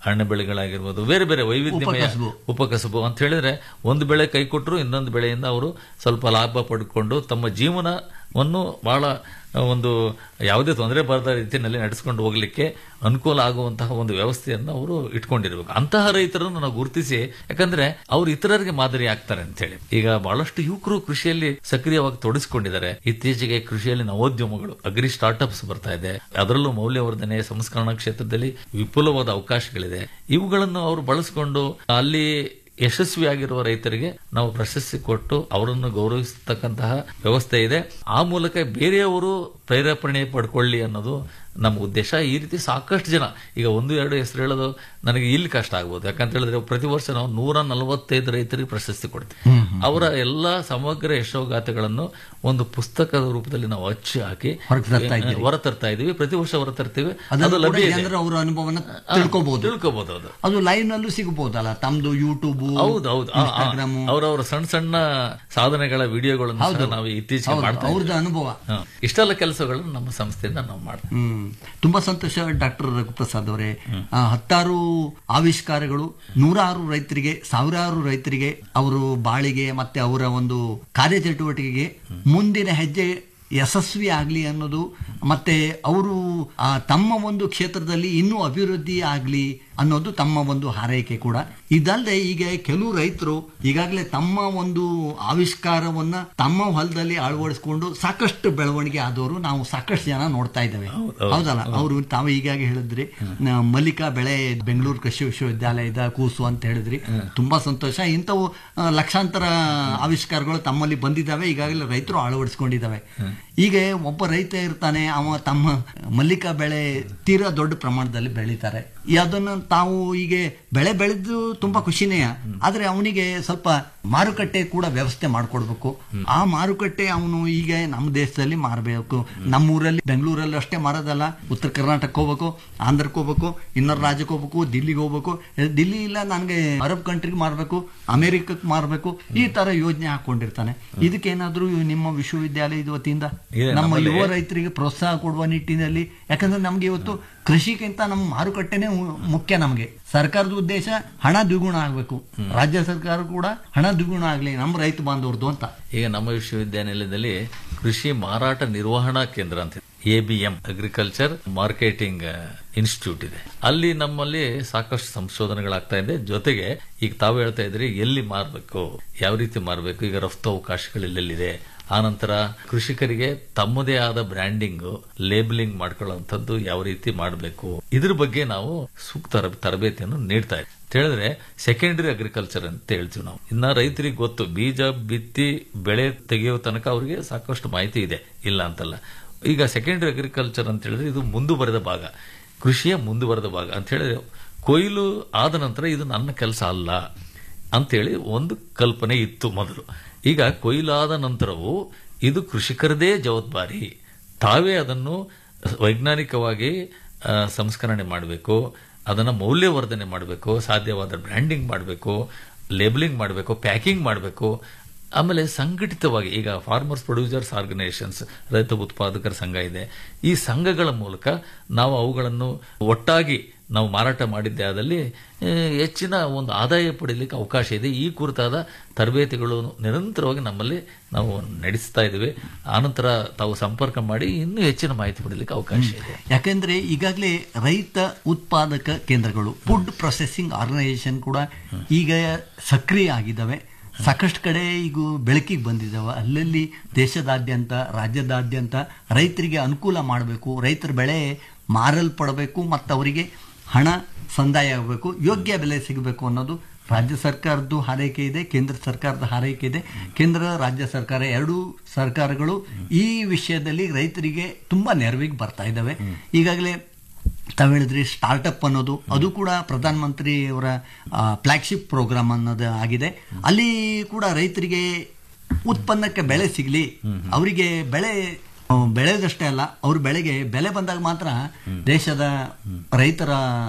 ಹಣ್ಣು ಬೆಳೆಗಳಾಗಿರ್ಬೋದು ಬೇರೆ ಬೇರೆ ವೈವಿಧ್ಯಮಯ ಉಪಕಸಬು. ಉಪಕಸಬು ಅಂತ ಹೇಳಿದ್ರೆ ಒಂದು ಬೆಳೆ ಕೈ ಕೊಟ್ಟರು ಇನ್ನೊಂದು ಬೆಳೆಯಿಂದ ಅವರು ಸ್ವಲ್ಪ ಲಾಭ ಪಡ್ಕೊಂಡು ತಮ್ಮ ಜೀವನವನ್ನು ಬಹಳ ಆ, ಒಂದು ಯಾವುದೇ ತೊಂದರೆ ಬರದ ರೀತಿಯಲ್ಲಿ ನಡೆಸ್ಕೊಂಡು ಹೋಗ್ಲಿಕ್ಕೆ ಅನುಕೂಲ ಆಗುವಂತಹ ಒಂದು ವ್ಯವಸ್ಥೆಯನ್ನು ಅವರು ಇಟ್ಕೊಂಡಿರ್ಬೇಕು ಅಂತಹ ರೈತರನ್ನು ನಾವು ಗುರುತಿಸಿ ಯಾಕಂದ್ರೆ ಅವರು ಇತರರಿಗೆ ಮಾದರಿ ಆಗ್ತಾರೆ ಅಂತ ಹೇಳಿ ಈಗ ಬಹಳಷ್ಟು ಯುವಕರು ಕೃಷಿಯಲ್ಲಿ ಸಕ್ರಿಯವಾಗಿ ತೊಡಗಿಸಿಕೊಂಡಿದ್ದಾರೆ ಇತ್ತೀಚೆಗೆ ಕೃಷಿಯಲ್ಲಿ ನವೋದ್ಯಮಗಳು ಅಗ್ರಿ ಸ್ಟಾರ್ಟ್ಅಪ್ಸ್ ಬರ್ತಾ ಇದೆ ಅದರಲ್ಲೂ ಮೌಲ್ಯವರ್ಧನೆ ಸಂಸ್ಕರಣಾ ಕ್ಷೇತ್ರದಲ್ಲಿ ವಿಪುಲವಾದ ಅವಕಾಶಗಳಿದೆ ಇವುಗಳನ್ನು ಅವರು ಬಳಸಿಕೊಂಡು ಅಲ್ಲಿ ಯಶಸ್ವಿಯಾಗಿರುವ ರೈತರಿಗೆ ನಾವು ಪ್ರಶಸ್ತಿ ಕೊಟ್ಟು ಅವರನ್ನು ಗೌರವಿಸತಕ್ಕಂತಹ ವ್ಯವಸ್ಥೆ ಇದೆ ಆ ಮೂಲಕ ಬೇರೆಯವರು ಪ್ರೇರೇಪಣೆ ಪಡ್ಕೊಳ್ಳಿ ಅನ್ನೋದು ನಮ್ಮ ಉದ್ದೇಶ ಈ ರೀತಿ ಸಾಕಷ್ಟು ಜನ ಈಗ ಒಂದು ಎರಡು ಹೆಸರು ಹೇಳೋದು ನನಗೆ ಇಲ್ಲಿ ಕಷ್ಟ ಆಗ್ಬೋದು ಯಾಕಂತ ಹೇಳಿದ್ರೆ ಪ್ರತಿ ವರ್ಷ ನಾವು ನೂರ ನಲವತ್ತೈದು ರೈತರಿಗೆ ಪ್ರಶಸ್ತಿ ಕೊಡ್ತೀವಿ ಅವರ ಎಲ್ಲಾ ಸಮಗ್ರ ಯಶೋಗಾಥೆಗಳನ್ನು ಒಂದು ಪುಸ್ತಕದ ರೂಪದಲ್ಲಿ ನಾವು ಅಚ್ಚಿ ಹಾಕಿ ಹೊರಗೆ ತರ್ತಾ ಇದ್ದೀರಿ. ಹೊರ ತರ್ತಾ ಇದೀವಿ ಪ್ರತಿ ವರ್ಷ ಹೊರ ತರ್ತೀವಿ ಅದನ್ನು ಅದು ಕೂಡ ಲಭ್ಯ ಇದೆ. ಜನರು ಅವರ ಅನುಭವನ ಆ, ತಿಳ್ಕೊಬಹುದು ತಿಳ್ಕೊಬಹುದು ಅದು ಅದು ಲೈವ್ ನಲ್ಲೂ ಸಿಗಬಹುದಲ್ಲ ತಮ್ದು ಯೂಟ್ಯೂಬ್ ಹೌದು ಹೌದು ಇನ್ಸ್ಟಾಗ್ರಾಮ್ ಅವರವರ ಸಣ್ಣ ಸಣ್ಣ ಸಾಧನೆಗಳ ವಿಡಿಯೋಗಳನ್ನು ಸಹ ನಾವು ಇತ್ತೀಚೆಗೆ ಮಾಡ್ತಾ ಅವ್ರದ್ದು ಇದ್ದೀವಿ. ಅನುಭವ ಹಾ. ಇಷ್ಟೆಲ್ಲ ಕೆಲಸಗಳನ್ನು ನಮ್ಮ ಸಂಸ್ಥೆಯಿಂದ ನಾವು ಮಾಡ್ತೀವಿ ಹ್ಮ್ ತುಂಬಾ ಸಂತೋಷ ಡಾಕ್ಟರ್ ರಘುಪ್ರಸಾದ್ ಅವರೇ ಆ, ಹತ್ತಾರು ಆವಿಷ್ಕಾರಗಳು ನೂರಾರು ರೈತರಿಗೆ ಸಾವಿರಾರು ರೈತರಿಗೆ ಅವರು ಬಾಳಿಗೆ ಮತ್ತೆ ಅವರ ಒಂದು ಕಾರ್ಯಚಟುವಟಿಕೆಗೆ ಮುಂದಿನ ಹೆಜ್ಜೆ ಯಶಸ್ವಿ ಆಗಲಿ ಅನ್ನೋದು ಮತ್ತೆ ಅವರು ಆ, ತಮ್ಮ ಒಂದು ಕ್ಷೇತ್ರದಲ್ಲಿ ಇನ್ನೂ ಅಭಿವೃದ್ಧಿ ಆಗಲಿ ಅನ್ನೋದು ತಮ್ಮ ಒಂದು ಹಾರೈಕೆ ಕೂಡ ಇದಲ್ಲದೆ ಈಗ ಕೆಲವು ರೈತರು ಈಗಾಗಲೇ ತಮ್ಮ ಒಂದು ಆವಿಷ್ಕಾರವನ್ನ ತಮ್ಮ ಹೊಲದಲ್ಲಿ ಅಳವಡಿಸಿಕೊಂಡು ಸಾಕಷ್ಟು ಬೆಳವಣಿಗೆ ಆದವರು ನಾವು ಸಾಕಷ್ಟು ಜನ ನೋಡ್ತಾ ಇದ್ದೇವೆ ಹೌದಲ್ಲ ಅವರು ತಾವು ಈಗಾಗ ಹೇಳಿದ್ರಿ ನ- ಮಲ್ಲಿಕಾ ಬೆಳೆ ಬೆಂಗಳೂರು ಕೃಷಿ ವಿಶ್ವವಿದ್ಯಾಲಯದ ಕೂಸು ಅಂತ ಹೇಳಿದ್ರಿ ತುಂಬಾ ಸಂತೋಷ ಇಂಥವು ಆ, ಲಕ್ಷಾಂತರ ಆವಿಷ್ಕಾರಗಳು ತಮ್ಮಲ್ಲಿ ಬಂದಿದ್ದಾವೆ ಈಗಾಗಲೇ ರೈತರು ಅಳವಡಿಸ್ಕೊಂಡಿದ್ದಾವೆ ಈಗ ಒಬ್ಬ ರೈತ ಇರ್ತಾನೆ ಅವ ತಮ್ಮ ಮಲ್ಲಿಕಾ ಬೆಳೆ ತೀರಾ ದೊಡ್ಡ ಪ್ರಮಾಣದಲ್ಲಿ ಬೆಳೀತಾರೆ ಈ ಅದನ್ನ ತಾವು ಈಗ ಬೆಳೆ ಬೆಳೆದು ತುಂಬಾ ಖುಷಿನೇ ಆದ್ರೆ ಅವನಿಗೆ ಸ್ವಲ್ಪ ಮಾರುಕಟ್ಟೆ ಕೂಡ ವ್ಯವಸ್ಥೆ ಮಾಡ್ಕೊಡ್ಬೇಕು ಆ ಮಾರುಕಟ್ಟೆ ಅವನು ಈಗ ನಮ್ಮ ದೇಶದಲ್ಲಿ ಮಾರಬೇಕು ನಮ್ಮೂರಲ್ಲಿ ಬೆಂಗಳೂರಲ್ಲಿ ಅಷ್ಟೇ ಮಾರೋದಲ್ಲ ಉತ್ತರ ಕರ್ನಾಟಕಕ್ಕೆ ಹೋಗ್ಬೇಕು ಆಂಧ್ರಕ್ಕೆ ಹೋಗ್ಬೇಕು ಇನ್ನೊಂದು ರಾಜ್ಯಕ್ಕೆ ಹೋಗ್ಬೇಕು ದಿಲ್ಲಿಗೆ ಹೋಗ್ಬೇಕು ಏ, ದಿಲ್ಲಿ ಇಲ್ಲ ನನಗೆ ಅರಬ್ ಕಂಟ್ರಿಗೆ ಮಾರಬೇಕು ಅಮೆರಿಕಕ್ಕೆ ಮಾರಬೇಕು ಈ ತರ ಯೋಜನೆ ಹಾಕೊಂಡಿರ್ತಾನೆ ಇದಕ್ಕೇನಾದ್ರೂ ನಿಮ್ಮ ವಿಶ್ವವಿದ್ಯಾಲಯದ ವತಿಯಿಂದ ಇದೆ, ನಮ್ಮ ನಮ್ಮಲ್ಲಿ- ಯುವ ರೈತರಿಗೆ ಪ್ರೋತ್ಸಾಹ ಕೊಡುವ ನಿಟ್ಟಿನಲ್ಲಿ ಯಾಕಂದ್ರೆ ನಮ್ಗೆ ಇವತ್ತು ಕೃಷಿಗಿಂತ ನಮ್ಮ ಮಾರುಕಟ್ಟೆನೇ ಮು- ಮುಖ್ಯ ನಮಗೆ ಸರ್ಕಾರದ ಉದ್ದೇಶ ಹಣ ದ್ವಿಗುಣ ಆಗಬೇಕು ರಾಜ್ಯ ಸರ್ಕಾರ ಕೂಡ ಹಣ ದ್ವಿಗುಣ ಆಗಲಿ ನಮ್ಮ ರೈತ ಬಾಂಧವ್ರದ್ದು ಅಂತ ಈಗ ನಮ್ಮ ವಿಶ್ವವಿದ್ಯಾನಿಲಯದಲ್ಲಿ ಕೃಷಿ ಮಾರಾಟ ನಿರ್ವಹಣಾ ಕೇಂದ್ರ ಅಂತ A B M agriculture marketing institute ಇದೆ ಅಲ್ಲಿ ನಮ್ಮಲ್ಲಿ ಸಾಕಷ್ಟು ಸಂಶೋಧನೆಗಳಾಗ್ತಾ ಇದೆ ಜೊತೆಗೆ ಈಗ ತಾವು ಹೇಳ್ತಾ ಇದ್ರಿ ಎಲ್ಲಿ ಮಾರಬೇಕು ಯಾವ ರೀತಿ ಮಾರಬೇಕು ಈಗ ರಫ್ತು ಅವಕಾಶಗಳು ಎಲ್ಲೆಲ್ಲಿದೆ ಆನಂತರ ಕೃಷಿಕರಿಗೆ ತಮ್ಮದೇ ಆದ ಬ್ರ್ಯಾಂಡಿಂಗ್ ಲೇಬಲಿಂಗ್ ಮಾಡ್ಕೊಳ್ಳುವಂಥದ್ದು ಯಾವ ರೀತಿ ಮಾಡಬೇಕು ಇದ್ರ ಬಗ್ಗೆ ನಾವು ಸೂಕ್ತ ತರಬ- ತರಬೇತಿಯನ್ನು ನೀಡ್ತಾ ಇದ್ದೀವಿ ಅಂತ ಹೇಳಿದ್ರೆ ಸೆಕೆಂಡರಿ ಅಗ್ರಿಕಲ್ಚರ್ ಅಂತ ಹೇಳ್ತೀವಿ ನಾವು ಇನ್ನ ರೈತರಿಗೆ ಗೊತ್ತು ಬೀಜ ಬಿತ್ತಿ ಬೆಳೆ ತೆಗೆಯೋ ತನಕ ಅವರಿಗೆ ಸಾಕಷ್ಟು ಮಾಹಿತಿ ಇದೆ ಇಲ್ಲ ಅಂತಲ್ಲ ಈಗ ಸೆಕೆಂಡರಿ ಅಗ್ರಿಕಲ್ಚರ್ ಅಂತ ಹೇಳಿದ್ರೆ ಇದು ಮುಂದುವರೆದ ಭಾಗ ಕೃಷಿಯ ಮುಂದುವರೆದ ಭಾಗ ಅಂತ ಹೇಳಿದ್ರೆ ಕೊಯ್ಲು ಆದ ನಂತರ ಇದು ನನ್ನ ಕೆಲಸ ಅಲ್ಲ ಅಂತೇಳಿ ಒಂದು ಕಲ್ಪನೆ ಇತ್ತು ಮೊದಲು ಈಗ ಕೊಯ್ಲಾದ ನಂತರವೂ ಇದು ಕೃಷಿಕರದೇ ಜವಾಬ್ದಾರಿ ತಾವೇ ಅದನ್ನು ವೈಜ್ಞಾನಿಕವಾಗಿ ಆ, ಸಂಸ್ಕರಣೆ ಮಾಡಬೇಕು ಅದನ್ನು ಮೌಲ್ಯವರ್ಧನೆ ಮಾಡಬೇಕು ಸಾಧ್ಯವಾದ ಬ್ರ್ಯಾಂಡಿಂಗ್ ಮಾಡಬೇಕು ಲೇಬಲಿಂಗ್ ಮಾಡಬೇಕು ಪ್ಯಾಕಿಂಗ್ ಮಾಡಬೇಕು ಆಮೇಲೆ ಸಂಘಟಿತವಾಗಿ ಈಗ ಫಾರ್ಮರ್ಸ್ ಪ್ರೊಡ್ಯೂಸರ್ಸ್ ಆರ್ಗನೈಸೇಷನ್ಸ್ ರೈತ ಉತ್ಪಾದಕರ ಸಂಘ ಇದೆ ಈ ಸಂಘಗಳ ಮೂಲಕ ನಾವು ಅವುಗಳನ್ನು ಒಟ್ಟಾಗಿ ನಾವು ಮಾರಾಟ ಮಾಡಿದ್ದೇ ಆದಲ್ಲಿ ಆ, ಹೆಚ್ಚಿನ ಒಂದು ಆದಾಯ ಪಡೀಲಿಕ್ಕೆ ಅವಕಾಶ ಇದೆ ಈ ಕುರಿತಾದ ತರಬೇತಿಗಳು ನಿರಂತರವಾಗಿ ನಮ್ಮಲ್ಲಿ ನಾವು ನಡೆಸ್ತಾ ಇದ್ದೀವಿ ಆನಂತರ ತಾವು ಸಂಪರ್ಕ ಮಾಡಿ ಇನ್ನೂ ಹೆಚ್ಚಿನ ಮಾಹಿತಿ ಪಡೀಲಿಕ್ಕೆ ಅವಕಾಶ ಇದೆ ಯಾಕಂದ್ರೆ ಈಗಾಗಲೇ ರೈತ ಉತ್ಪಾದಕ ಕೇಂದ್ರಗಳು ಫುಡ್ ಪ್ರೊಸೆಸಿಂಗ್ ಆರ್ಗನೈಸೇಷನ್ ಕೂಡ ಈಗ ಸಕ್ರಿಯ ಆಗಿದ್ದಾವೆ ಸಾಕಷ್ಟು ಕಡೆ ಈಗ ಬೆಳಕಿಗೆ ಬಂದಿದ್ದಾವೆ ಅಲ್ಲಲ್ಲಿ ದೇಶದಾದ್ಯಂತ ರಾಜ್ಯದಾದ್ಯಂತ ರೈತರಿಗೆ ಅನುಕೂಲ ಮಾಡಬೇಕು ರೈತರ ಬೆಳೆ ಮಾರಲ್ಪಡಬೇಕು ಮತ್ತು ಅವರಿಗೆ ಹಣ ಸಂದಾಯ ಆಗಬೇಕು ಯೋಗ್ಯ ಬೆಲೆ ಸಿಗಬೇಕು ಅನ್ನೋದು ರಾಜ್ಯ ಸರ್ಕಾರದ್ದು ಹಾರೈಕೆ ಇದೆ ಕೇಂದ್ರ ಸರ್ಕಾರದ ಹಾರೈಕೆ ಇದೆ ಕೇಂದ್ರ ರಾಜ್ಯ ಸರ್ಕಾರ ಎರಡೂ ಸರ್ಕಾರಗಳು ಈ ವಿಷಯದಲ್ಲಿ ರೈತರಿಗೆ ತುಂಬಾ ನೆರವಿಗೆ ಬರ್ತಾ ಇದ್ದಾವೆ ಈಗಾಗಲೇ ತಾವು ಹೇಳಿದ್ರಿ ಸ್ಟಾರ್ಟಪ್ ಅನ್ನೋದು ಅದು ಕೂಡ ಪ್ರಧಾನ ಮಂತ್ರಿ ಅವರ ಫ್ಲಾಗ್ಶಿಪ್ ಪ್ರೋಗ್ರಾಮ್ ಅನ್ನೋದು ಆಗಿದೆ ಅಲ್ಲಿ ಕೂಡ ರೈತರಿಗೆ ಉತ್ಪನ್ನಕ್ಕೆ ಬೆಲೆ ಸಿಗಲಿ ಅವರಿಗೆ ಬೆಳೆ ಆ, ಬೆಳೆದಷ್ಟೇ ಅಲ್ಲ ಅವ್ರ ಬೆಳೆಗೆ ಬೆಲೆ ಬಂದಾಗ ಮಾತ್ರ ದೇಶದ ರೈತರ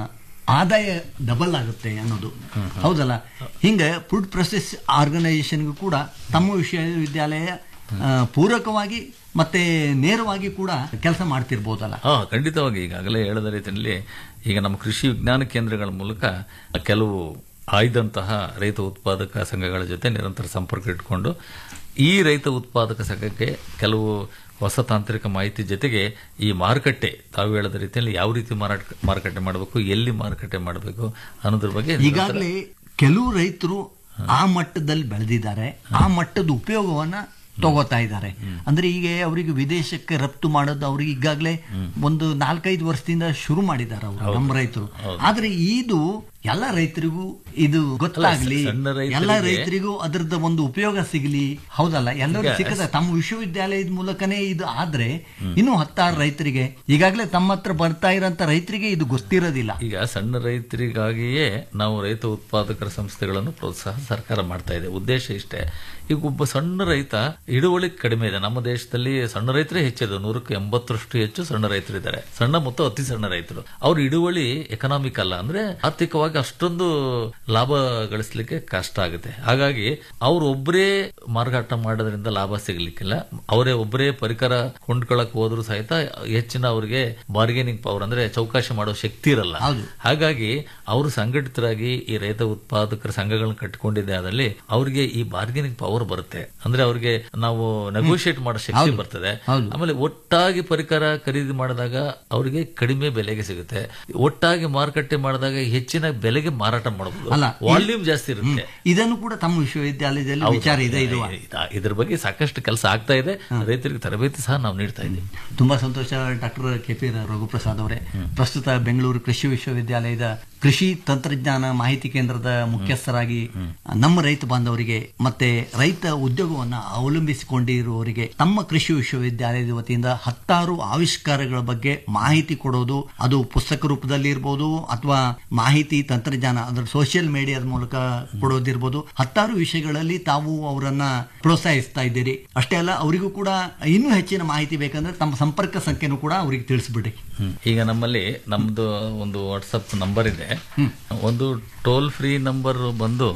ಆದಾಯ ಡಬಲ್ ಆಗುತ್ತೆ ಅನ್ನೋದು ಹೌದಲ್ಲ ಹಿಂಗೆ ಫುಡ್ ಪ್ರೊಸೆಸ್ ಆರ್ಗನೈಸೇಷನ್ಗೂ ಕೂಡ ತಮ್ಮ ವಿಶ್ವವಿದ್ಯಾಲಯ ಆ, ಪೂರಕವಾಗಿ ಮತ್ತೆ ನೇರವಾಗಿ ಕೂಡ ಕೆಲಸ ಮಾಡ್ತಿರ್ಬೋದಲ್ಲ ಹಾ ಖಂಡಿತವಾಗಿ ಈಗಾಗಲೇ ಹೇಳಿದ ರೀತಿಯಲ್ಲಿ ಈಗ ನಮ್ಮ ಕೃಷಿ ವಿಜ್ಞಾನ ಕೇಂದ್ರಗಳ ಮೂಲಕ ಕೆಲವು ಆಯ್ದಂತಹ ರೈತ ಉತ್ಪಾದಕ ಸಂಘಗಳ ಜೊತೆ ನಿರಂತರ ಸಂಪರ್ಕ ಇಟ್ಕೊಂಡು ಈ ರೈತ ಉತ್ಪಾದಕ ಸಂಘಕ್ಕೆ ಕೆಲವು ಹೊಸ ತಾಂತ್ರಿಕ ಮಾಹಿತಿ ಜೊತೆಗೆ ಈ ಮಾರುಕಟ್ಟೆ ತಾವು ಹೇಳಿದ ರೀತಿಯಲ್ಲಿ ಯಾವ ರೀತಿ ಮಾರಾಟ ಮಾರುಕಟ್ಟೆ ಮಾಡಬೇಕು ಎಲ್ಲಿ ಮಾರುಕಟ್ಟೆ ಮಾಡಬೇಕು ಅನ್ನೋದ್ರ ಬಗ್ಗೆ ನಿರಂತರ- ಈಗಾಗಲೇ ಕೆಲವು ರೈತರು ಆ ಮಟ್ಟದಲ್ಲಿ ಬೆಳೆದಿದ್ದಾರೆ ಆ ಮಟ್ಟದ ಉಪಯೋಗವನ್ನ ತಗೋತಾ ಇದ್ದಾರೆ ಅಂದ್ರೆ ಈಗ ಅವರಿಗೆ ವಿದೇಶಕ್ಕೆ ರಫ್ತು ಮಾಡೋದು ಅವ್ರಿಗೆ ಈಗಾಗಲೇ ಒಂದು ನಾಲ್ಕೈದು ವರ್ಷದಿಂದ ಶುರು ಮಾಡಿದ್ದಾರೆ ಅವರು ನಮ್ಮ ರೈತರು ಆದ್ರೆ ಇದು ಎಲ್ಲ ರೈತರಿಗೂ ಇದು ಗೊತ್ತಾಗ್ಲಿ ಸಣ್ಣ ರೈತರಿಗೆ- ಎಲ್ಲ ರೈತರಿಗೂ ಅದರದ ಒಂದು ಉಪಯೋಗ ಸಿಗಲಿ ಹೌದಲ್ಲ ಎಲ್ಲರೂ ಸಿಕ್ಕದ ತಮ್ಮ ವಿಶ್ವವಿದ್ಯಾಲಯದ ಮೂಲಕನೇ ಇದು ಆದ್ರೆ ಇನ್ನು ಹತ್ತಾರು ರೈತರಿಗೆ ಈಗಾಗಲೇ ತಮ್ಮ ಹತ್ರ ಬರ್ತಾ ಇರೋಂತ ರೈತರಿಗೆ ಇದು ಗೊತ್ತಿರೋದಿಲ್ಲ ಈಗ ಸಣ್ಣ ರೈತರಿಗಾಗಿಯೇ ನಾವು ರೈತ ಉತ್ಪಾದಕರ ಸಂಸ್ಥೆಗಳನ್ನು ಪ್ರೋತ್ಸಾಹ ಸರ್ಕಾರ ಮಾಡ್ತಾ ಇದೆ ಉದ್ದೇಶ ಇಷ್ಟೇ ಈಗ ಒಬ್ಬ ಸಣ್ಣ ರೈತ ಹಿಡುವಳಿ ಕಡಿಮೆ ಇದೆ ನಮ್ಮ ದೇಶದಲ್ಲಿ ಸಣ್ಣ ರೈತರೇ ಹೆಚ್ಚಿದೆ ನೂರಕ್ಕೆ ಎಂಬತ್ತರಷ್ಟು ಹೆಚ್ಚು ಸಣ್ಣ ರೈತರಿದ್ದಾರೆ ಸಣ್ಣ ಮತ್ತು ಅತಿ ಸಣ್ಣ ರೈತರು ಅವ್ರ ಹಿಡುವಳಿ ಎಕನಾಮಿಕ್ ಅಲ್ಲ ಅಂದ್ರೆ ಆರ್ಥಿಕವಾಗಿ ಅಷ್ಟೊಂದು ಲಾಭ ಗಳಿಸ್ಲಿಕ್ಕೆ ಕಷ್ಟ ಆಗುತ್ತೆ ಹಾಗಾಗಿ ಅವ್ರು ಒಬ್ಬರೇ ಮಾರಾಟ ಮಾಡೋದ್ರಿಂದ ಲಾಭ ಸಿಗ್ಲಿಕ್ಕಿಲ್ಲ ಅವರೇ ಒಬ್ಬರೇ ಪರಿಕರ ಕೊಂಡ್ಕೊಳಕ್ ಹೋದ್ರು ಸಹಿತ ಹೆಚ್ಚಿನ ಅವರಿಗೆ ಬಾರ್ಗೇನಿಂಗ್ ಪವರ್ ಅಂದ್ರೆ ಚೌಕಾಶಿ ಮಾಡೋ ಶಕ್ತಿ ಇರಲ್ಲ ಹಾಗಾಗಿ ಅವರು ಸಂಘಟಿತರಾಗಿ ಈ ರೈತ ಉತ್ಪಾದಕರ ಸಂಘಗಳನ್ನ ಕಟ್ಟಿಕೊಂಡಿದ್ದೆ ಆದಲ್ಲಿ ಅವರಿಗೆ ಈ ಬಾರ್ಗೇನಿಂಗ್ ಪವರ್ ಬರುತ್ತೆ ಅಂದ್ರೆ ಅವ್ರಿಗೆ ನಾವು ನೆಗೋಷಿಯೇಟ್ ಮಾಡೋ ಶಕ್ತಿ ಬರ್ತದೆ ಆಮೇಲೆ ಒಟ್ಟಾಗಿ ಪರಿಕರ ಖರೀದಿ ಮಾಡಿದಾಗ ಅವರಿಗೆ ಕಡಿಮೆ ಬೆಲೆಗೆ ಸಿಗುತ್ತೆ ಒಟ್ಟಾಗಿ ಮಾರುಕಟ್ಟೆ ಮಾಡಿದಾಗ ಹೆಚ್ಚಿನ ಬೆಲೆಗೆ ಮಾರಾಟ ಮಾಡಬಹುದು ಅಲ್ಲ, ವಾಲ್ಯೂಮ್ ಜಾಸ್ತಿ ಇರುತ್ತೆ ಇದನ್ನು ಕೂಡ ತಮ್ಮ ವಿಶ್ವವಿದ್ಯಾಲಯದಲ್ಲಿ ಹೌದು. ವಿಚಾರ ಇದೆ ಇದು ಇದ- ಇದ್ರ ಬಗ್ಗೆ ಸಾಕಷ್ಟು ಕೆಲಸ ಆಗ್ತಾ ಇದೆ ರೈತರಿಗೆ ತರಬೇತಿ ಸಹ ನಾವು ನೀಡ್ತಾ ಇದ್ದೀವಿ ತುಂಬಾ ಸಂತೋಷ ಡಾಕ್ಟರ್ ಕೆ ಪಿ ರಘುಪ್ರಸಾದ್ ಅವರೇ ಪ್ರಸ್ತುತ ಬೆಂಗಳೂರು ಕೃಷಿ ವಿಶ್ವವಿದ್ಯಾಲಯದ ಕೃಷಿ ತಂತ್ರಜ್ಞಾನ ಮಾಹಿತಿ ಕೇಂದ್ರದ ಮುಖ್ಯಸ್ಥರಾಗಿ ನಮ್ಮ ರೈತ ಬಾಂಧವರಿಗೆ ಮತ್ತೆ ರೈತ ಉದ್ಯೋಗವನ್ನ ಅವಲಂಬಿಸಿಕೊಂಡಿರುವವರಿಗೆ ತಮ್ಮ ಕೃಷಿ ವಿಶ್ವವಿದ್ಯಾಲಯದ ವತಿಯಿಂದ ಹತ್ತಾರು ಆವಿಷ್ಕಾರಗಳ ಬಗ್ಗೆ ಮಾಹಿತಿ ಕೊಡೋದು ಅದು ಪುಸ್ತಕ ರೂಪದಲ್ಲಿ ಇರ್ಬೋದು ಅಥವಾ ಮಾಹಿತಿ ತಂತ್ರಜ್ಞಾನ ಅದರ ಸೋಷಿಯಲ್ ಮೀಡಿಯಾದ ಮೂಲಕ ಕೊಡೋದಿರ್ಬೋದು ಹತ್ತಾರು ವಿಷಯಗಳಲ್ಲಿ ತಾವು ಅವರನ್ನ ಪ್ರೋತ್ಸಾಹಿಸ್ತಾ ಇದ್ದೀರಿ ಅಷ್ಟೇ ಅಲ್ಲ ಅವರಿಗೂ ಕೂಡ ಇನ್ನೂ ಹೆಚ್ಚಿನ ಮಾಹಿತಿ ಬೇಕಂದ್ರೆ ತಮ್ಮ ಸಂಪರ್ಕ ಸಂಖ್ಯೆನೂ ಕೂಡ ಅವರಿಗೆ ತಿಳಿಸ್ಬಿಡಿ ಈಗ ನಮ್ಮಲ್ಲಿ ನಮ್ದು ಒಂದು ವಾಟ್ಸಪ್ ನಂಬರ್ ಇದೆ ಒಂದು ಟೋಲ್ ಫ್ರೀ ನಂಬರ್ ಬಂದು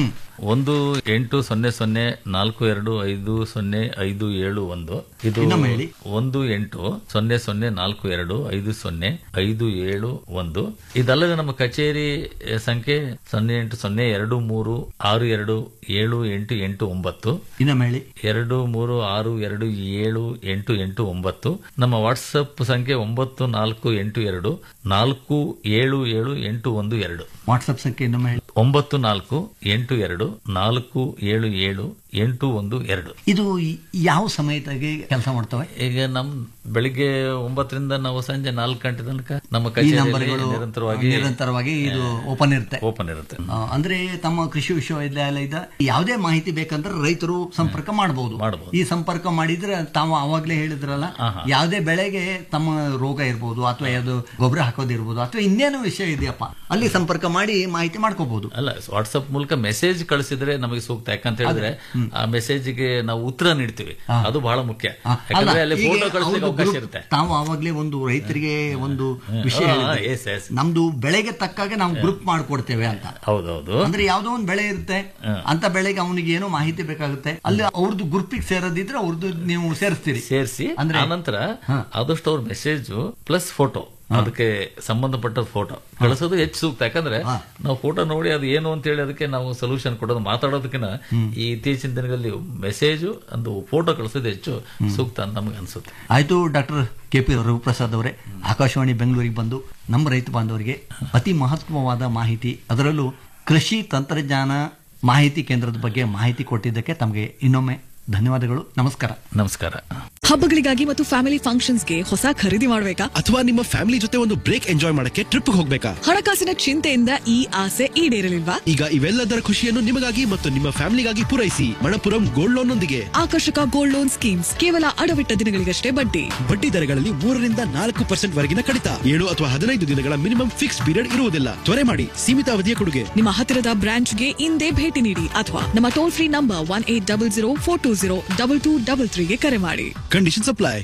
ಒಂದು ಎಂಟು ಸೊನ್ನೆ ಸೊನ್ನೆ ನಾಲ್ಕು ಎರಡು ಐದು ಸೊನ್ನೆ ಐದು ಏಳು ಒಂದು ಇದು ಇನ್ನೊಮ್ಮೆ ಹೇಳಿ. ಒಂದು ಎಂಟು ಸೊನ್ನೆ ಸೊನ್ನೆ ನಾಲ್ಕು ಎರಡು ಐದು ಸೊನ್ನೆ ಐದು ಏಳು ಒಂದು ಇದಲ್ಲದೆ ನಮ್ಮ ಕಚೇರಿ ಸಂಖ್ಯೆ ಸೊನ್ನೆ ಎಂಟು ಸೊನ್ನೆ ಎರಡು ಮೂರು ಆರು ಎರಡು ಏಳು ಎಂಟು ಎಂಟು ಒಂಬತ್ತು ಇನ್ನೊಮ್ಮೆ ಹೇಳಿ ಎರಡು ಮೂರು ಆರು ಎರಡು ಏಳು ಎಂಟು ಎಂಟು ಒಂಬತ್ತು ನಮ್ಮ ವಾಟ್ಸಪ್ ಸಂಖ್ಯೆ ಒಂಬತ್ತು ನಾಲ್ಕು ಎಂಟು ಎರಡು ನಾಲ್ಕು ಏಳು ಏಳು ಎಂಟು ಒಂದು ಎರಡು ವಾಟ್ಸಪ್ ಸಂಖ್ಯೆ ಇನ್ನೊಮ್ಮೆ ಹೇಳಿ ಒಂಬತ್ತು ನಾಲ್ಕು ಎಂಟು ಎರಡು ನಾಲ್ಕು ಏಳು ಏಳು ಎಂಟು ಒಂದು ಎರಡು ಇದು ಈ- ಯಾವ ಸಮಯದಾಗೆ ಕೆಲಸ ಮಾಡ್ತವೆ ಈಗ ನಮ್ ಬೆಳಿಗ್ಗೆ ಒಂಬತ್ತರಿಂದ ನಾವು ಸಂಜೆ ನಾಲ್ಕು ಗಂಟೆ ತನಕ ನಮ್ಮ ಈ ಕಚೇರಿಯಲ್ಲಿ ನಂಬರ್ಗಳು ನಿರಂತರವಾಗಿ ನಿರಂತರವಾಗಿ ಇದು ಓಪನ್ ಇರುತ್ತೆ ಓಪನ್ ಇರುತ್ತೆ ಆ, ಅಂದ್ರೆ ತಮ್ಮ ಕೃಷಿ ವಿಶ್ವವಿದ್ಯಾಲಯದ ಯಾವುದೇ ಮಾಹಿತಿ ಬೇಕಂದ್ರೆ ರೈತರು ಸಂಪರ್ಕ ಮಾಡಬಹುದು ಮಾಡ್ಬೋದು. ಈ ಸಂಪರ್ಕ ಮಾಡಿದ್ರೆ ತಾವು ಅವಾಗ್ಲೇ ಹೇಳಿದ್ರಲ್ಲ ಯಾವುದೇ ಬೆಳೆಗೆ ತಮ್ಮ ರೋಗ ಇರ್ಬೋದು ಅಥವಾ ಯಾವ್ದು ಗೊಬ್ಬರ ಹಾಕೋದಿರ್ಬೋದು ಅಥವಾ ಇನ್ನೇನು ವಿಷಯ ಇದೆಯಪ್ಪ ಅಲ್ಲಿ ಸಂಪರ್ಕ ಮಾಡಿ ಮಾಹಿತಿ ಮಾಡ್ಕೋಬಹುದು ಅಲ್ಲ ವಾಟ್ಸ್ಆಪ್ ಮೂಲಕ ಮೆಸೇಜ್ ಕಳಿಸಿದ್ರೆ ನಮಗೆ ಸೂಕ್ತ ಯಾಕಂತ ಹೇಳಿದ್ರೆ ಆ ಮೆಸೇಜ್ಗೆ ನಾವು ಉತ್ತರ ನೀಡ್ತೀವಿ ಅದು ಬಹಳ ಮುಖ್ಯ ಯಾಕಂದ್ರೆ ಅಲ್ಲಿ ಫೋಟೋ ಕಳಿಸ್ಲಿಕ್ಕೆ ಅವಕಾಶ ಇರುತ್ತೆ ತಾವು ಅವಾಗ್ಲೇ ಒಂದು ರೈತರಿಗೆ ಒಂದು ವಿಷಯ ಹಾ, ಹೇಳಿದ್ರಿ. yes, yes. ನಮ್ದು ಬೆಳೆಗೆ ತಕ್ಕಾಗೆ ನಾವು ಗ್ರೂಪ್ ಮಾಡ್ಕೊಡ್ತೇವೆ ಅಂತ ಹೌದೌದು ಅಂದ್ರೆ ಯಾವ್ದೋ ಒಂದು ಬೆಳೆ ಇರುತ್ತೆ ಅಂತ ಬೆಳೆಗೆ ಅವನಿಗೆ ಏನೋ ಮಾಹಿತಿ ಬೇಕಾಗುತ್ತೆ ಅಲ್ಲಿ ಅವ್ರದ್ದು ಗ್ರೂಪಿಗೆ ಸೇರೋದಿದ್ರೆ ಅವ್ರದ್ದು ನೀವು ಸೇರಿಸ್ತೀರಿ ಸೇರಿಸಿ ಅಂದ್ರೆ ಆನಂತರ ಆದಷ್ಟು ಅವ್ರ ಮೆಸೇಜ್ ಪ್ಲಸ್ ಫೋಟೋ ಅದಕ್ಕೆ ಸಂಬಂಧಪಟ್ಟ ಫೋಟೋ ಕಳಿಸೋದು ಹೆಚ್ಚು ಸೂಕ್ತ ಯಾಕಂದ್ರೆ ನಾವು ಫೋಟೋ ನೋಡಿ ಅದು ಏನು ಅಂತ ಹೇಳಿ ಅದಕ್ಕೆ ನಾವು ಸೊಲ್ಯೂಷನ್ ಕೊಡೋದು ಮಾತಾಡೋದಕ್ಕಿಂತ ಈ ಇತ್ತೀಚಿನ ದಿನಗಳಲ್ಲಿ ಮೆಸೇಜ್ ಒಂದು ಫೋಟೋ ಕಳಿಸೋದು ಹೆಚ್ಚು ಸೂಕ್ತ ಅಂತ ನಮ್ಗೆ ಅನ್ಸುತ್ತೆ ಆಯ್ತು ಡಾಕ್ಟರ್ ಕೆ ಪಿ ರಘುಪ್ರಸಾದ್ ಅವರೇ ಆಕಾಶವಾಣಿ ಬೆಂಗಳೂರಿಗೆ ಬಂದು ನಮ್ಮ ರೈತ ಬಾಂಧವರಿಗೆ ಅತಿ ಮಹತ್ವವಾದ ಮಾಹಿತಿ ಅದರಲ್ಲೂ ಕೃಷಿ ತಂತ್ರಜ್ಞಾನ ಮಾಹಿತಿ ಕೇಂದ್ರದ ಬಗ್ಗೆ ಮಾಹಿತಿ ಕೊಟ್ಟಿದ್ದಕ್ಕೆ ತಮಗೆ ಇನ್ನೊಮ್ಮೆ ಧನ್ಯವಾದಗಳು ನಮಸ್ಕಾರ ನಮಸ್ಕಾರ ಹಬ್ಬಗಳಿಗಾಗಿ ಮತ್ತು ಫ್ಯಾಮಿಲಿ ಫಂಕ್ಷನ್ಸ್ಗೆ ಹೊಸ ಖರೀದಿ ಮಾಡಬೇಕಾ ಅಥವಾ ನಿಮ್ಮ ಫ್ಯಾಮಿಲಿ ಜೊತೆ ಒಂದು ಬ್ರೇಕ್ ಎಂಜಾಯ್ ಮಾಡಕ್ಕೆ ಟ್ರಿಪ್ ಹೋಗ್ಬೇಕಾ ಹಣಕಾಸಿನ ಚಿಂತೆಯಿಂದ ಈ ಆಸೆ ಈಡೇರಲಿಲ್ವಾ ಈಗ ಇವೆಲ್ಲದರ ಖುಷಿಯನ್ನು ನಿಮಗಾಗಿ ಮತ್ತು ನಿಮ್ಮ ಫ್ಯಾಮಿಲಿಗಾಗಿ ಪೂರೈಸಿ ಮಣಪುರಂ ಗೋಲ್ಡ್ ಲೋನ್ ನೊಂದಿಗೆ ಆಕರ್ಷಕ ಗೋಲ್ಡ್ ಲೋನ್ ಸ್ಕೀಮ್ಸ್ ಕೇವಲ ಅಡವಿಟ್ಟ ದಿನಗಳಿಗಷ್ಟೇ ಬಡ್ಡಿ ಬಡ್ಡಿ ದರಗಳಲ್ಲಿ ಮೂರರಿಂದ ನಾಲ್ಕು ಪರ್ಸೆಂಟ್ ವರೆಗಿನ ಕಡಿತ ಏಳು ಅಥವಾ ಹದಿನೈದು ದಿನಗಳ ಮಿನಿಮಮ್ ಫಿಕ್ಸ್ ಪೀರಿಯಡ್ ಇರುವುದಿಲ್ಲ ತ್ವರೆ ಮಾಡಿ ಸೀಮಿತ ಅವಧಿಯ ಕೊಡುಗೆ ನಿಮ್ಮ ಹತ್ತಿರದ ಬ್ರಾಂಚ್ಗೆ ಇಂದೇ ಭೇಟಿ ನೀಡಿ ಅಥವಾ ನಮ್ಮ toll free number one eight double zero four two zero double two double ತ್ರೀಗೆ ಕರೆ ಮಾಡಿ ಕಂಡೀಷನ್ ಅಪ್ಲೈ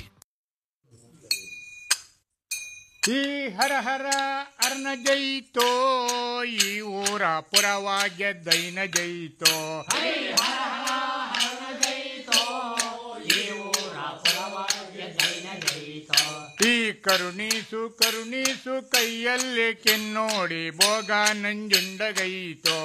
ಈ ಹರ ಹರ ಅರ್ನ ಜೈತೋ ಈ ಊರ ಪುರವಾಗ್ಯ ದೈನ ಜೈತೋ ಕರುಣೀಸು ಕರುಣೀಸು ಕೈಯಲ್ಲಿ ಕೆನ್ನೋಡಿ ಭೋಗ ನಂಜುಂಡಗೈತೋ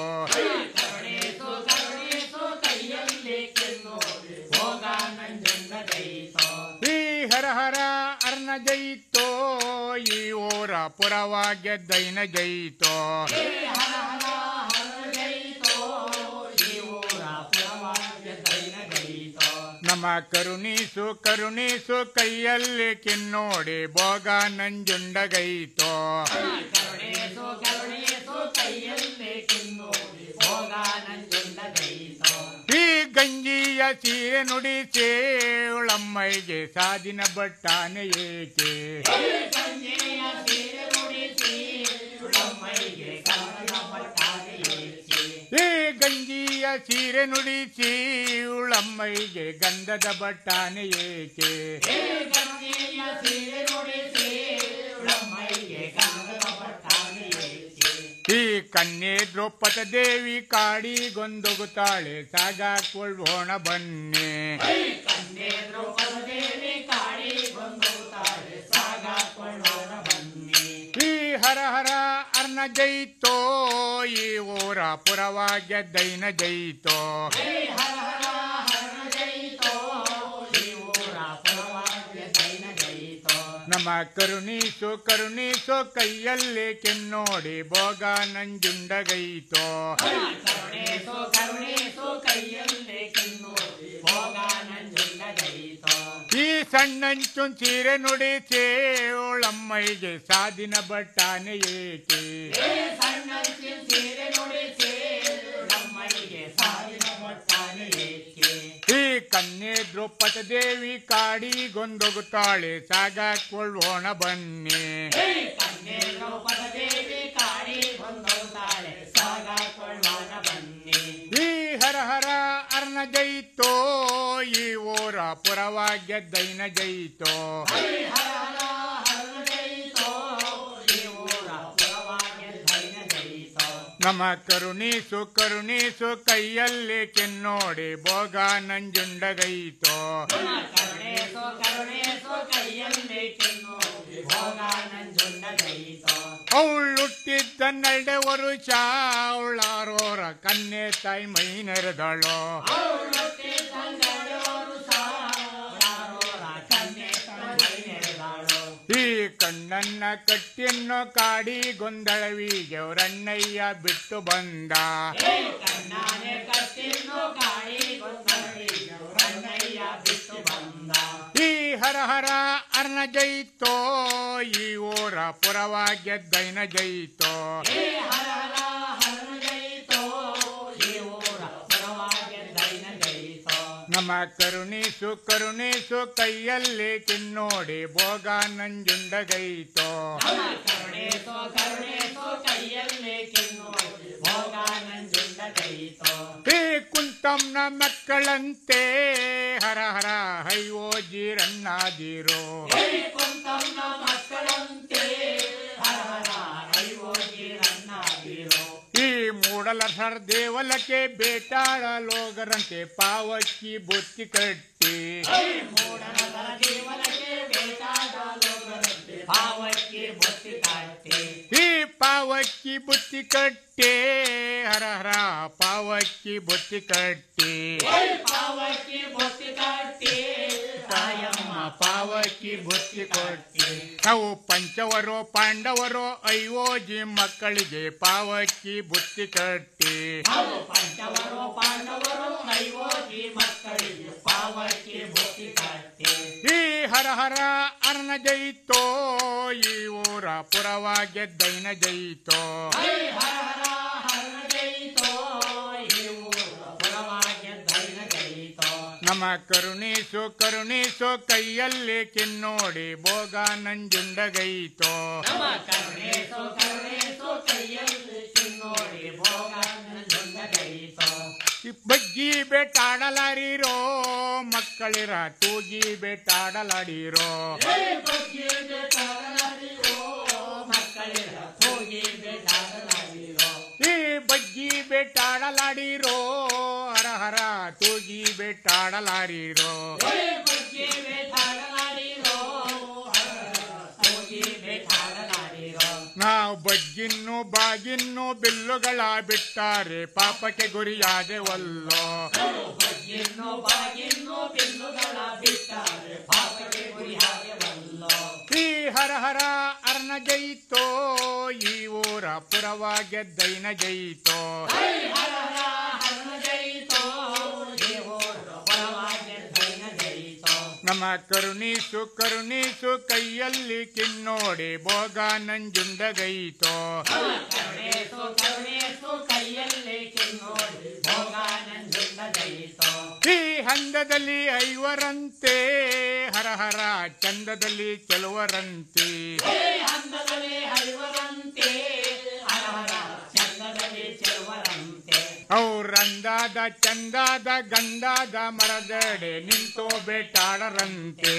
ಈ ಹರ ಹರ ಅರ್ನ ಜೈತೋ ಈ ಓರ ಪುರವಾಗ್ಯ ದೈನ ಜೈತೋ ನಮ್ಮ ಕರುಣೀಸು ಕರುಣೀಸು ಕೈಯಲ್ಲಿ ಕಿನ್ನೋಡಿ ಭೋಗ ನಂಜುಂಡಗೈತೋ ಈ ಗಂಜಿಯ ಸೀರೆ ನುಡಿಸೇ ಉಳಮ್ಮೈಗೆ ಸಾದಿನ ಬಟ್ಟಾನೆ ಏಕೆ ಈ ಗಂಜಿಯ ಸೀರೆ ನುಡಿಸಿ ಉಳಮ್ಮೈಗೆ ಗಂಧದ ಬಟ್ಟಾನೆ ಏಕೆ ಈ ಕನ್ಯೆ ದ್ರೌಪದ ದೇವಿ ಕಾಡಿಗೊಂದೊಗುತ್ತಾಳೆ ಸಾಗಾಕೊಳ್ಳೋಣ ಬನ್ನಿ ಈ ಹರ ಹರ ಅರ್ನ ಜೈತೋ ಈ ಊರ ಪುರವಾಗ್ಯ ದೈನ ಜೈತೋ ನಮ್ಮ ಕರುಣೀಸು ಕರುಣೀಸು ಕೈಯಲ್ಲಿ ಕೆನ್ನೋಡಿ ಭೋಗ ನಂಜುಂಡಗೈತೋ ಈ ಸಣ್ಣಂಚು ಸೀರೆ ನುಡಿಸೇ ಉಳಮ್ಮೈಗೆ ಸಾದಿನ ಬಟ್ಟಾನೆ ಏಕೆ ಈ ಕನ್ಯೆ ದ್ರೌಪದ ದೇವಿ ಕಾಡಿಗೊಂದೊಗುತ್ತಾಳೆ ಸಾಗಾಕೊಳ್ಳೋಣ ಬನ್ನಿ ಈ ಹರ ಹರ ಅರ್ನ ಜೈತೋ ಈ ಓರ ಪುರವಾಗ್ಯ ದೈನ ಜೈತೋ ನಮ್ಮ ಕರುಣೀಸು ಕರುಣೀಸು ಕೈಯಲ್ಲಿ ಕೆನ್ನೋಡಿ ಭೋಗ ನಂಜುಂಡಗೈತೋ ಅವಳುಟ್ಟಿದ್ದ ನಡೆ ವರುಷ ಅವಳಾರೋರ ಕನ್ಯೆ ತಾಯಿ ಮೈ ನೆರೆದಳು ಈ ಕಣ್ಣನ್ನ ಕಟ್ಟಿಯನ್ನು ಕಾಡಿ ಗೊಂದಳವಿಗೆ ಅವರಣ್ಣಯ್ಯ ಬಿಟ್ಟು ಬಂದ ಈ ಹರ ಹರ ಅರ್ನ ಜೈತೋ ಈ ಓರ ಪುರವಾಗ್ಯ ದೈನ ಜೈತೋ ನಮ್ಮ ಕರುಣೀಸು ಕರುಣೀಸು ಕೈಯಲ್ಲಿ ಕಿನ್ನೋಡಿ ಭೋಗ ನಂಜುಂಡಗೈತೋ ಈ ಕುಂತಮ್ನ ಮಕ್ಕಳಂತೆ ಹರ ಹರ ಹೈವೋ ಜೀರನ್ನಾದಿರೋ ಈ ಮೂಡಲ ಸರ್ ದೇವಲಕ್ಕೆ ಬೇಟಾಡಲೋಗರಂತೆ ಪಾವಕ್ಕಿ ಬೊತ್ತಿ ಕಟ್ಟಿ ಈ ಪಾವಕ್ಕಿ ಬುತ್ತಿ ಕಟ್ಟಿ ಹರ ಹರ ಪಾವಕ್ಕಿ ಬುತ್ತಿ ಕಟ್ಟಿ ತಾಯಮ್ಮ ಪಾವಕ್ಕಿ ಬುತ್ತಿ ಕೊಟ್ಟಿ ನಾವು ಪಂಚವರೋ ಪಾಂಡವರೋ ಐವೋಜಿ ಮಕ್ಕಳಿಗೆ ಪಾವಕ್ಕಿ ಬುತ್ತಿ ಕಟ್ಟಿ ಈ ಹರ ಹರ ಅರ್ನ ಜೈತೋ ಈ ಊರ ಪುರವಾಗ್ಯ ದೈನ ಜೈತೋ ನಮ್ಮ ಕರುಣೀಸು ಕರುಣೀಸು ಕೈಯಲ್ಲಿ ಕಿನ್ನೋಡಿ ಭೋಗ ನಂಜುಂಡಗೈತೋ ಬಗ್ಗಿ ಬೇಟಾಡಲಾಡಿರೋ ಮಕ್ಕಳಿರ ತೂಗಿ ಬೇಟಾಡಲಾಡಿರೋ ಈ ಬಗ್ಗಿ ಬೇಟಾಡಲಾಡಿರೋ ಹರ ಹರ ತೂಗಿ ಬೇಟಾಡಲಾಡಿರೋ ಬಗ್ಗಿನ್ನು ಬಾಗಿನ್ನು ಬಿಲ್ಲುಗಳ ಬಿಟ್ಟಾರೆ ಪಾಪಕ್ಕೆ ಗುರಿಯಾದೆವಲ್ಲೋ ಈ ಹರ ಹರ ಅರ್ನ ಜಯಿತೋ ಈ ಊರ ಪುರವ ಗೆದ್ದೈನ ಜಯಿತೋ ನಮ್ಮ ಕರುಣೀಸು ಕರುಣೀಸು ಕೈಯಲ್ಲಿ ಕಿನ್ನೋಡಿ ಭೋಗ ನಂಜುಂಡಗೈತೋ ಈ ಹಂದದಲ್ಲಿ ಐವರಂತೆ ಹರ ಹರ ಚಂದದಲ್ಲಿ ಕೆಲವರಂತೆ ಅವ್ರಂದಾದ ಚಂದಾದ ಗಂಧಾದ ಮರದಡೆ ನಿಂತು ಬೇಟಾಡರಂತೆ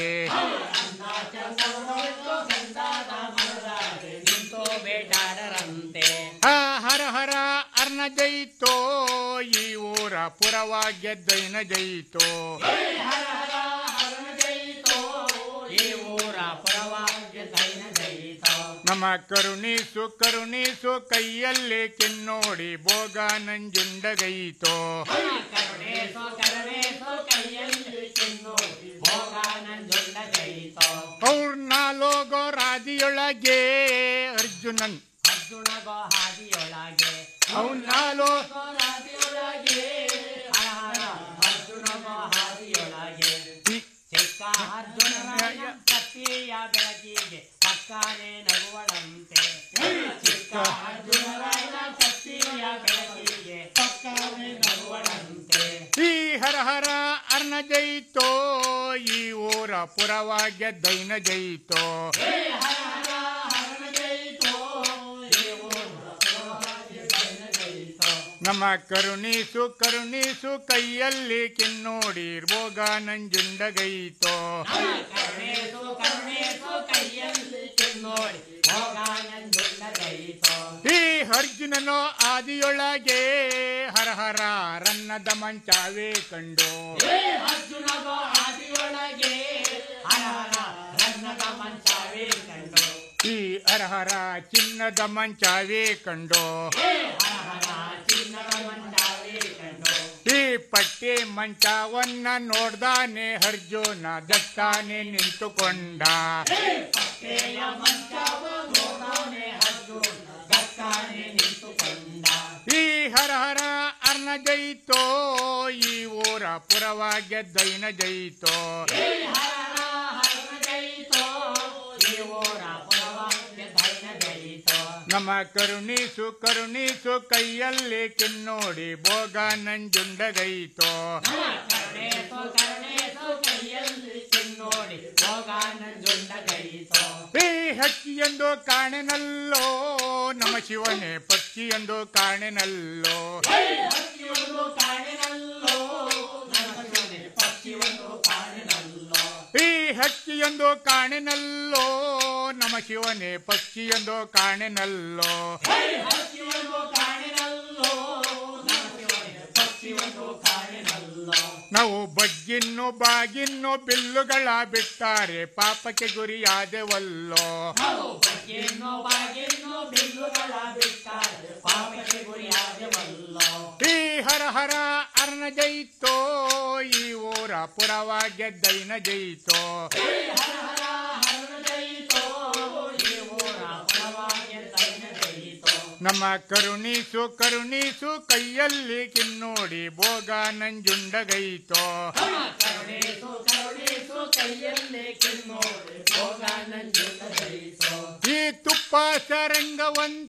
ಆ ಹರ ಹರ ಅರ್ನ ಜಯಿತೋ ಈ ಊರ ಪುರವ ಗೆದ್ದೈನ ಜಯಿತೋ ನಮ್ಮ ಕರುಣೀಸು ಕರುಣೀಸು ಕೈಯಲ್ಲಿ ಕಿನ್ನೋಡಿ ಭೋಗ ನಂಜುಂಡಗೈತೋ ಅವ್ರ ನಾಲೋಗೋ ರಾದಿಯೊಳಗೆ ಅರ್ಜುನನ್ ಅವ್ನ ನಾಲೋ ಈ ಹರ ಹರ ಅರ್ನ ಜಯಿತೋ ಈ ಊರ ಪುರವ ಗೆದ್ದೈನ ಜಯಿತೋ ನಮ್ಮ ಕರುಣೀಸು ಕರುಣೀಸು ಕೈಯಲ್ಲಿ ಕಿನ್ನೋಡಿ ಭೋಗ ನಂಜುಂಡಗೈತೋ ಈ ಅರ್ಜುನನು ಆದಿಯೊಳಗೆ ಹರ ಹರ ರನ್ನದ ಮಂಚಾವೇ ಕಂಡು ಈ ಹರ ಹರ ಚಿನ್ನದ ಮಂಚಾವೇ ಕಂಡು ಈ ಪಟ್ಟಿ ಮಂಚವನ್ನ ನೋಡ್ದಾನೆ ಅರ್ಜುನ ದತ್ತಾನೆ ನಿಂತುಕೊಂಡ ಈ ಹರ ಹರ ಅರ್ನ ಜಯಿತೋ ಈ ಊರ ಪುರವ ಗೆದ್ದೈನ ಜಯಿತೋ ನಮ್ಮ ಕರುಣೀಸು ಕರುಣೀಸು ಕೈಯಲ್ಲಿ ಕಿನ್ನೋಡಿ ಭೋಗ ನಂಜುಂಡಗೈತೋ ಈ ಹಕ್ಕಿಯೆಂದು ಕಾಣೆನಲ್ಲೋ ನಮ ಶಿವನೇ ಪಕ್ಷಿಯೆಂದು ಕಾಣೆನಲ್ಲೋ ಈ ಹಕ್ಕಿಯೊಂದು ಕಾಣೆನಲ್ಲೋ ನಮ ಶಿವನೇ ಪಕ್ಷಿಯೊಂದು ಕಾಣೆನಲ್ಲೋ ನಾವು ಬಗ್ಗಿನ್ನು ಬಾಗಿನ್ನು ಬಿಲ್ಲುಗಳ ಬಿಟ್ಟಾರೆ ಪಾಪಕ್ಕೆ ಗುರಿಯಾದೆವಲ್ಲೋ ಈ ಹರ ಹರ ಅರ್ನ ಜಯಿತೋ ಈ ಊರ ಪುರವ ಗೆದ್ದೈನ ಜಯಿತೋ ನಮ್ಮ ಕರುಣೀಸು ಕರುಣೀಸು ಕೈಯಲ್ಲಿ ಕಿನ್ನೋಡಿ ಭೋಗ ನಂಜುಂಡಗೈತೋ ಈ ತುಪ್ಪ ಸರಂಗವಂತ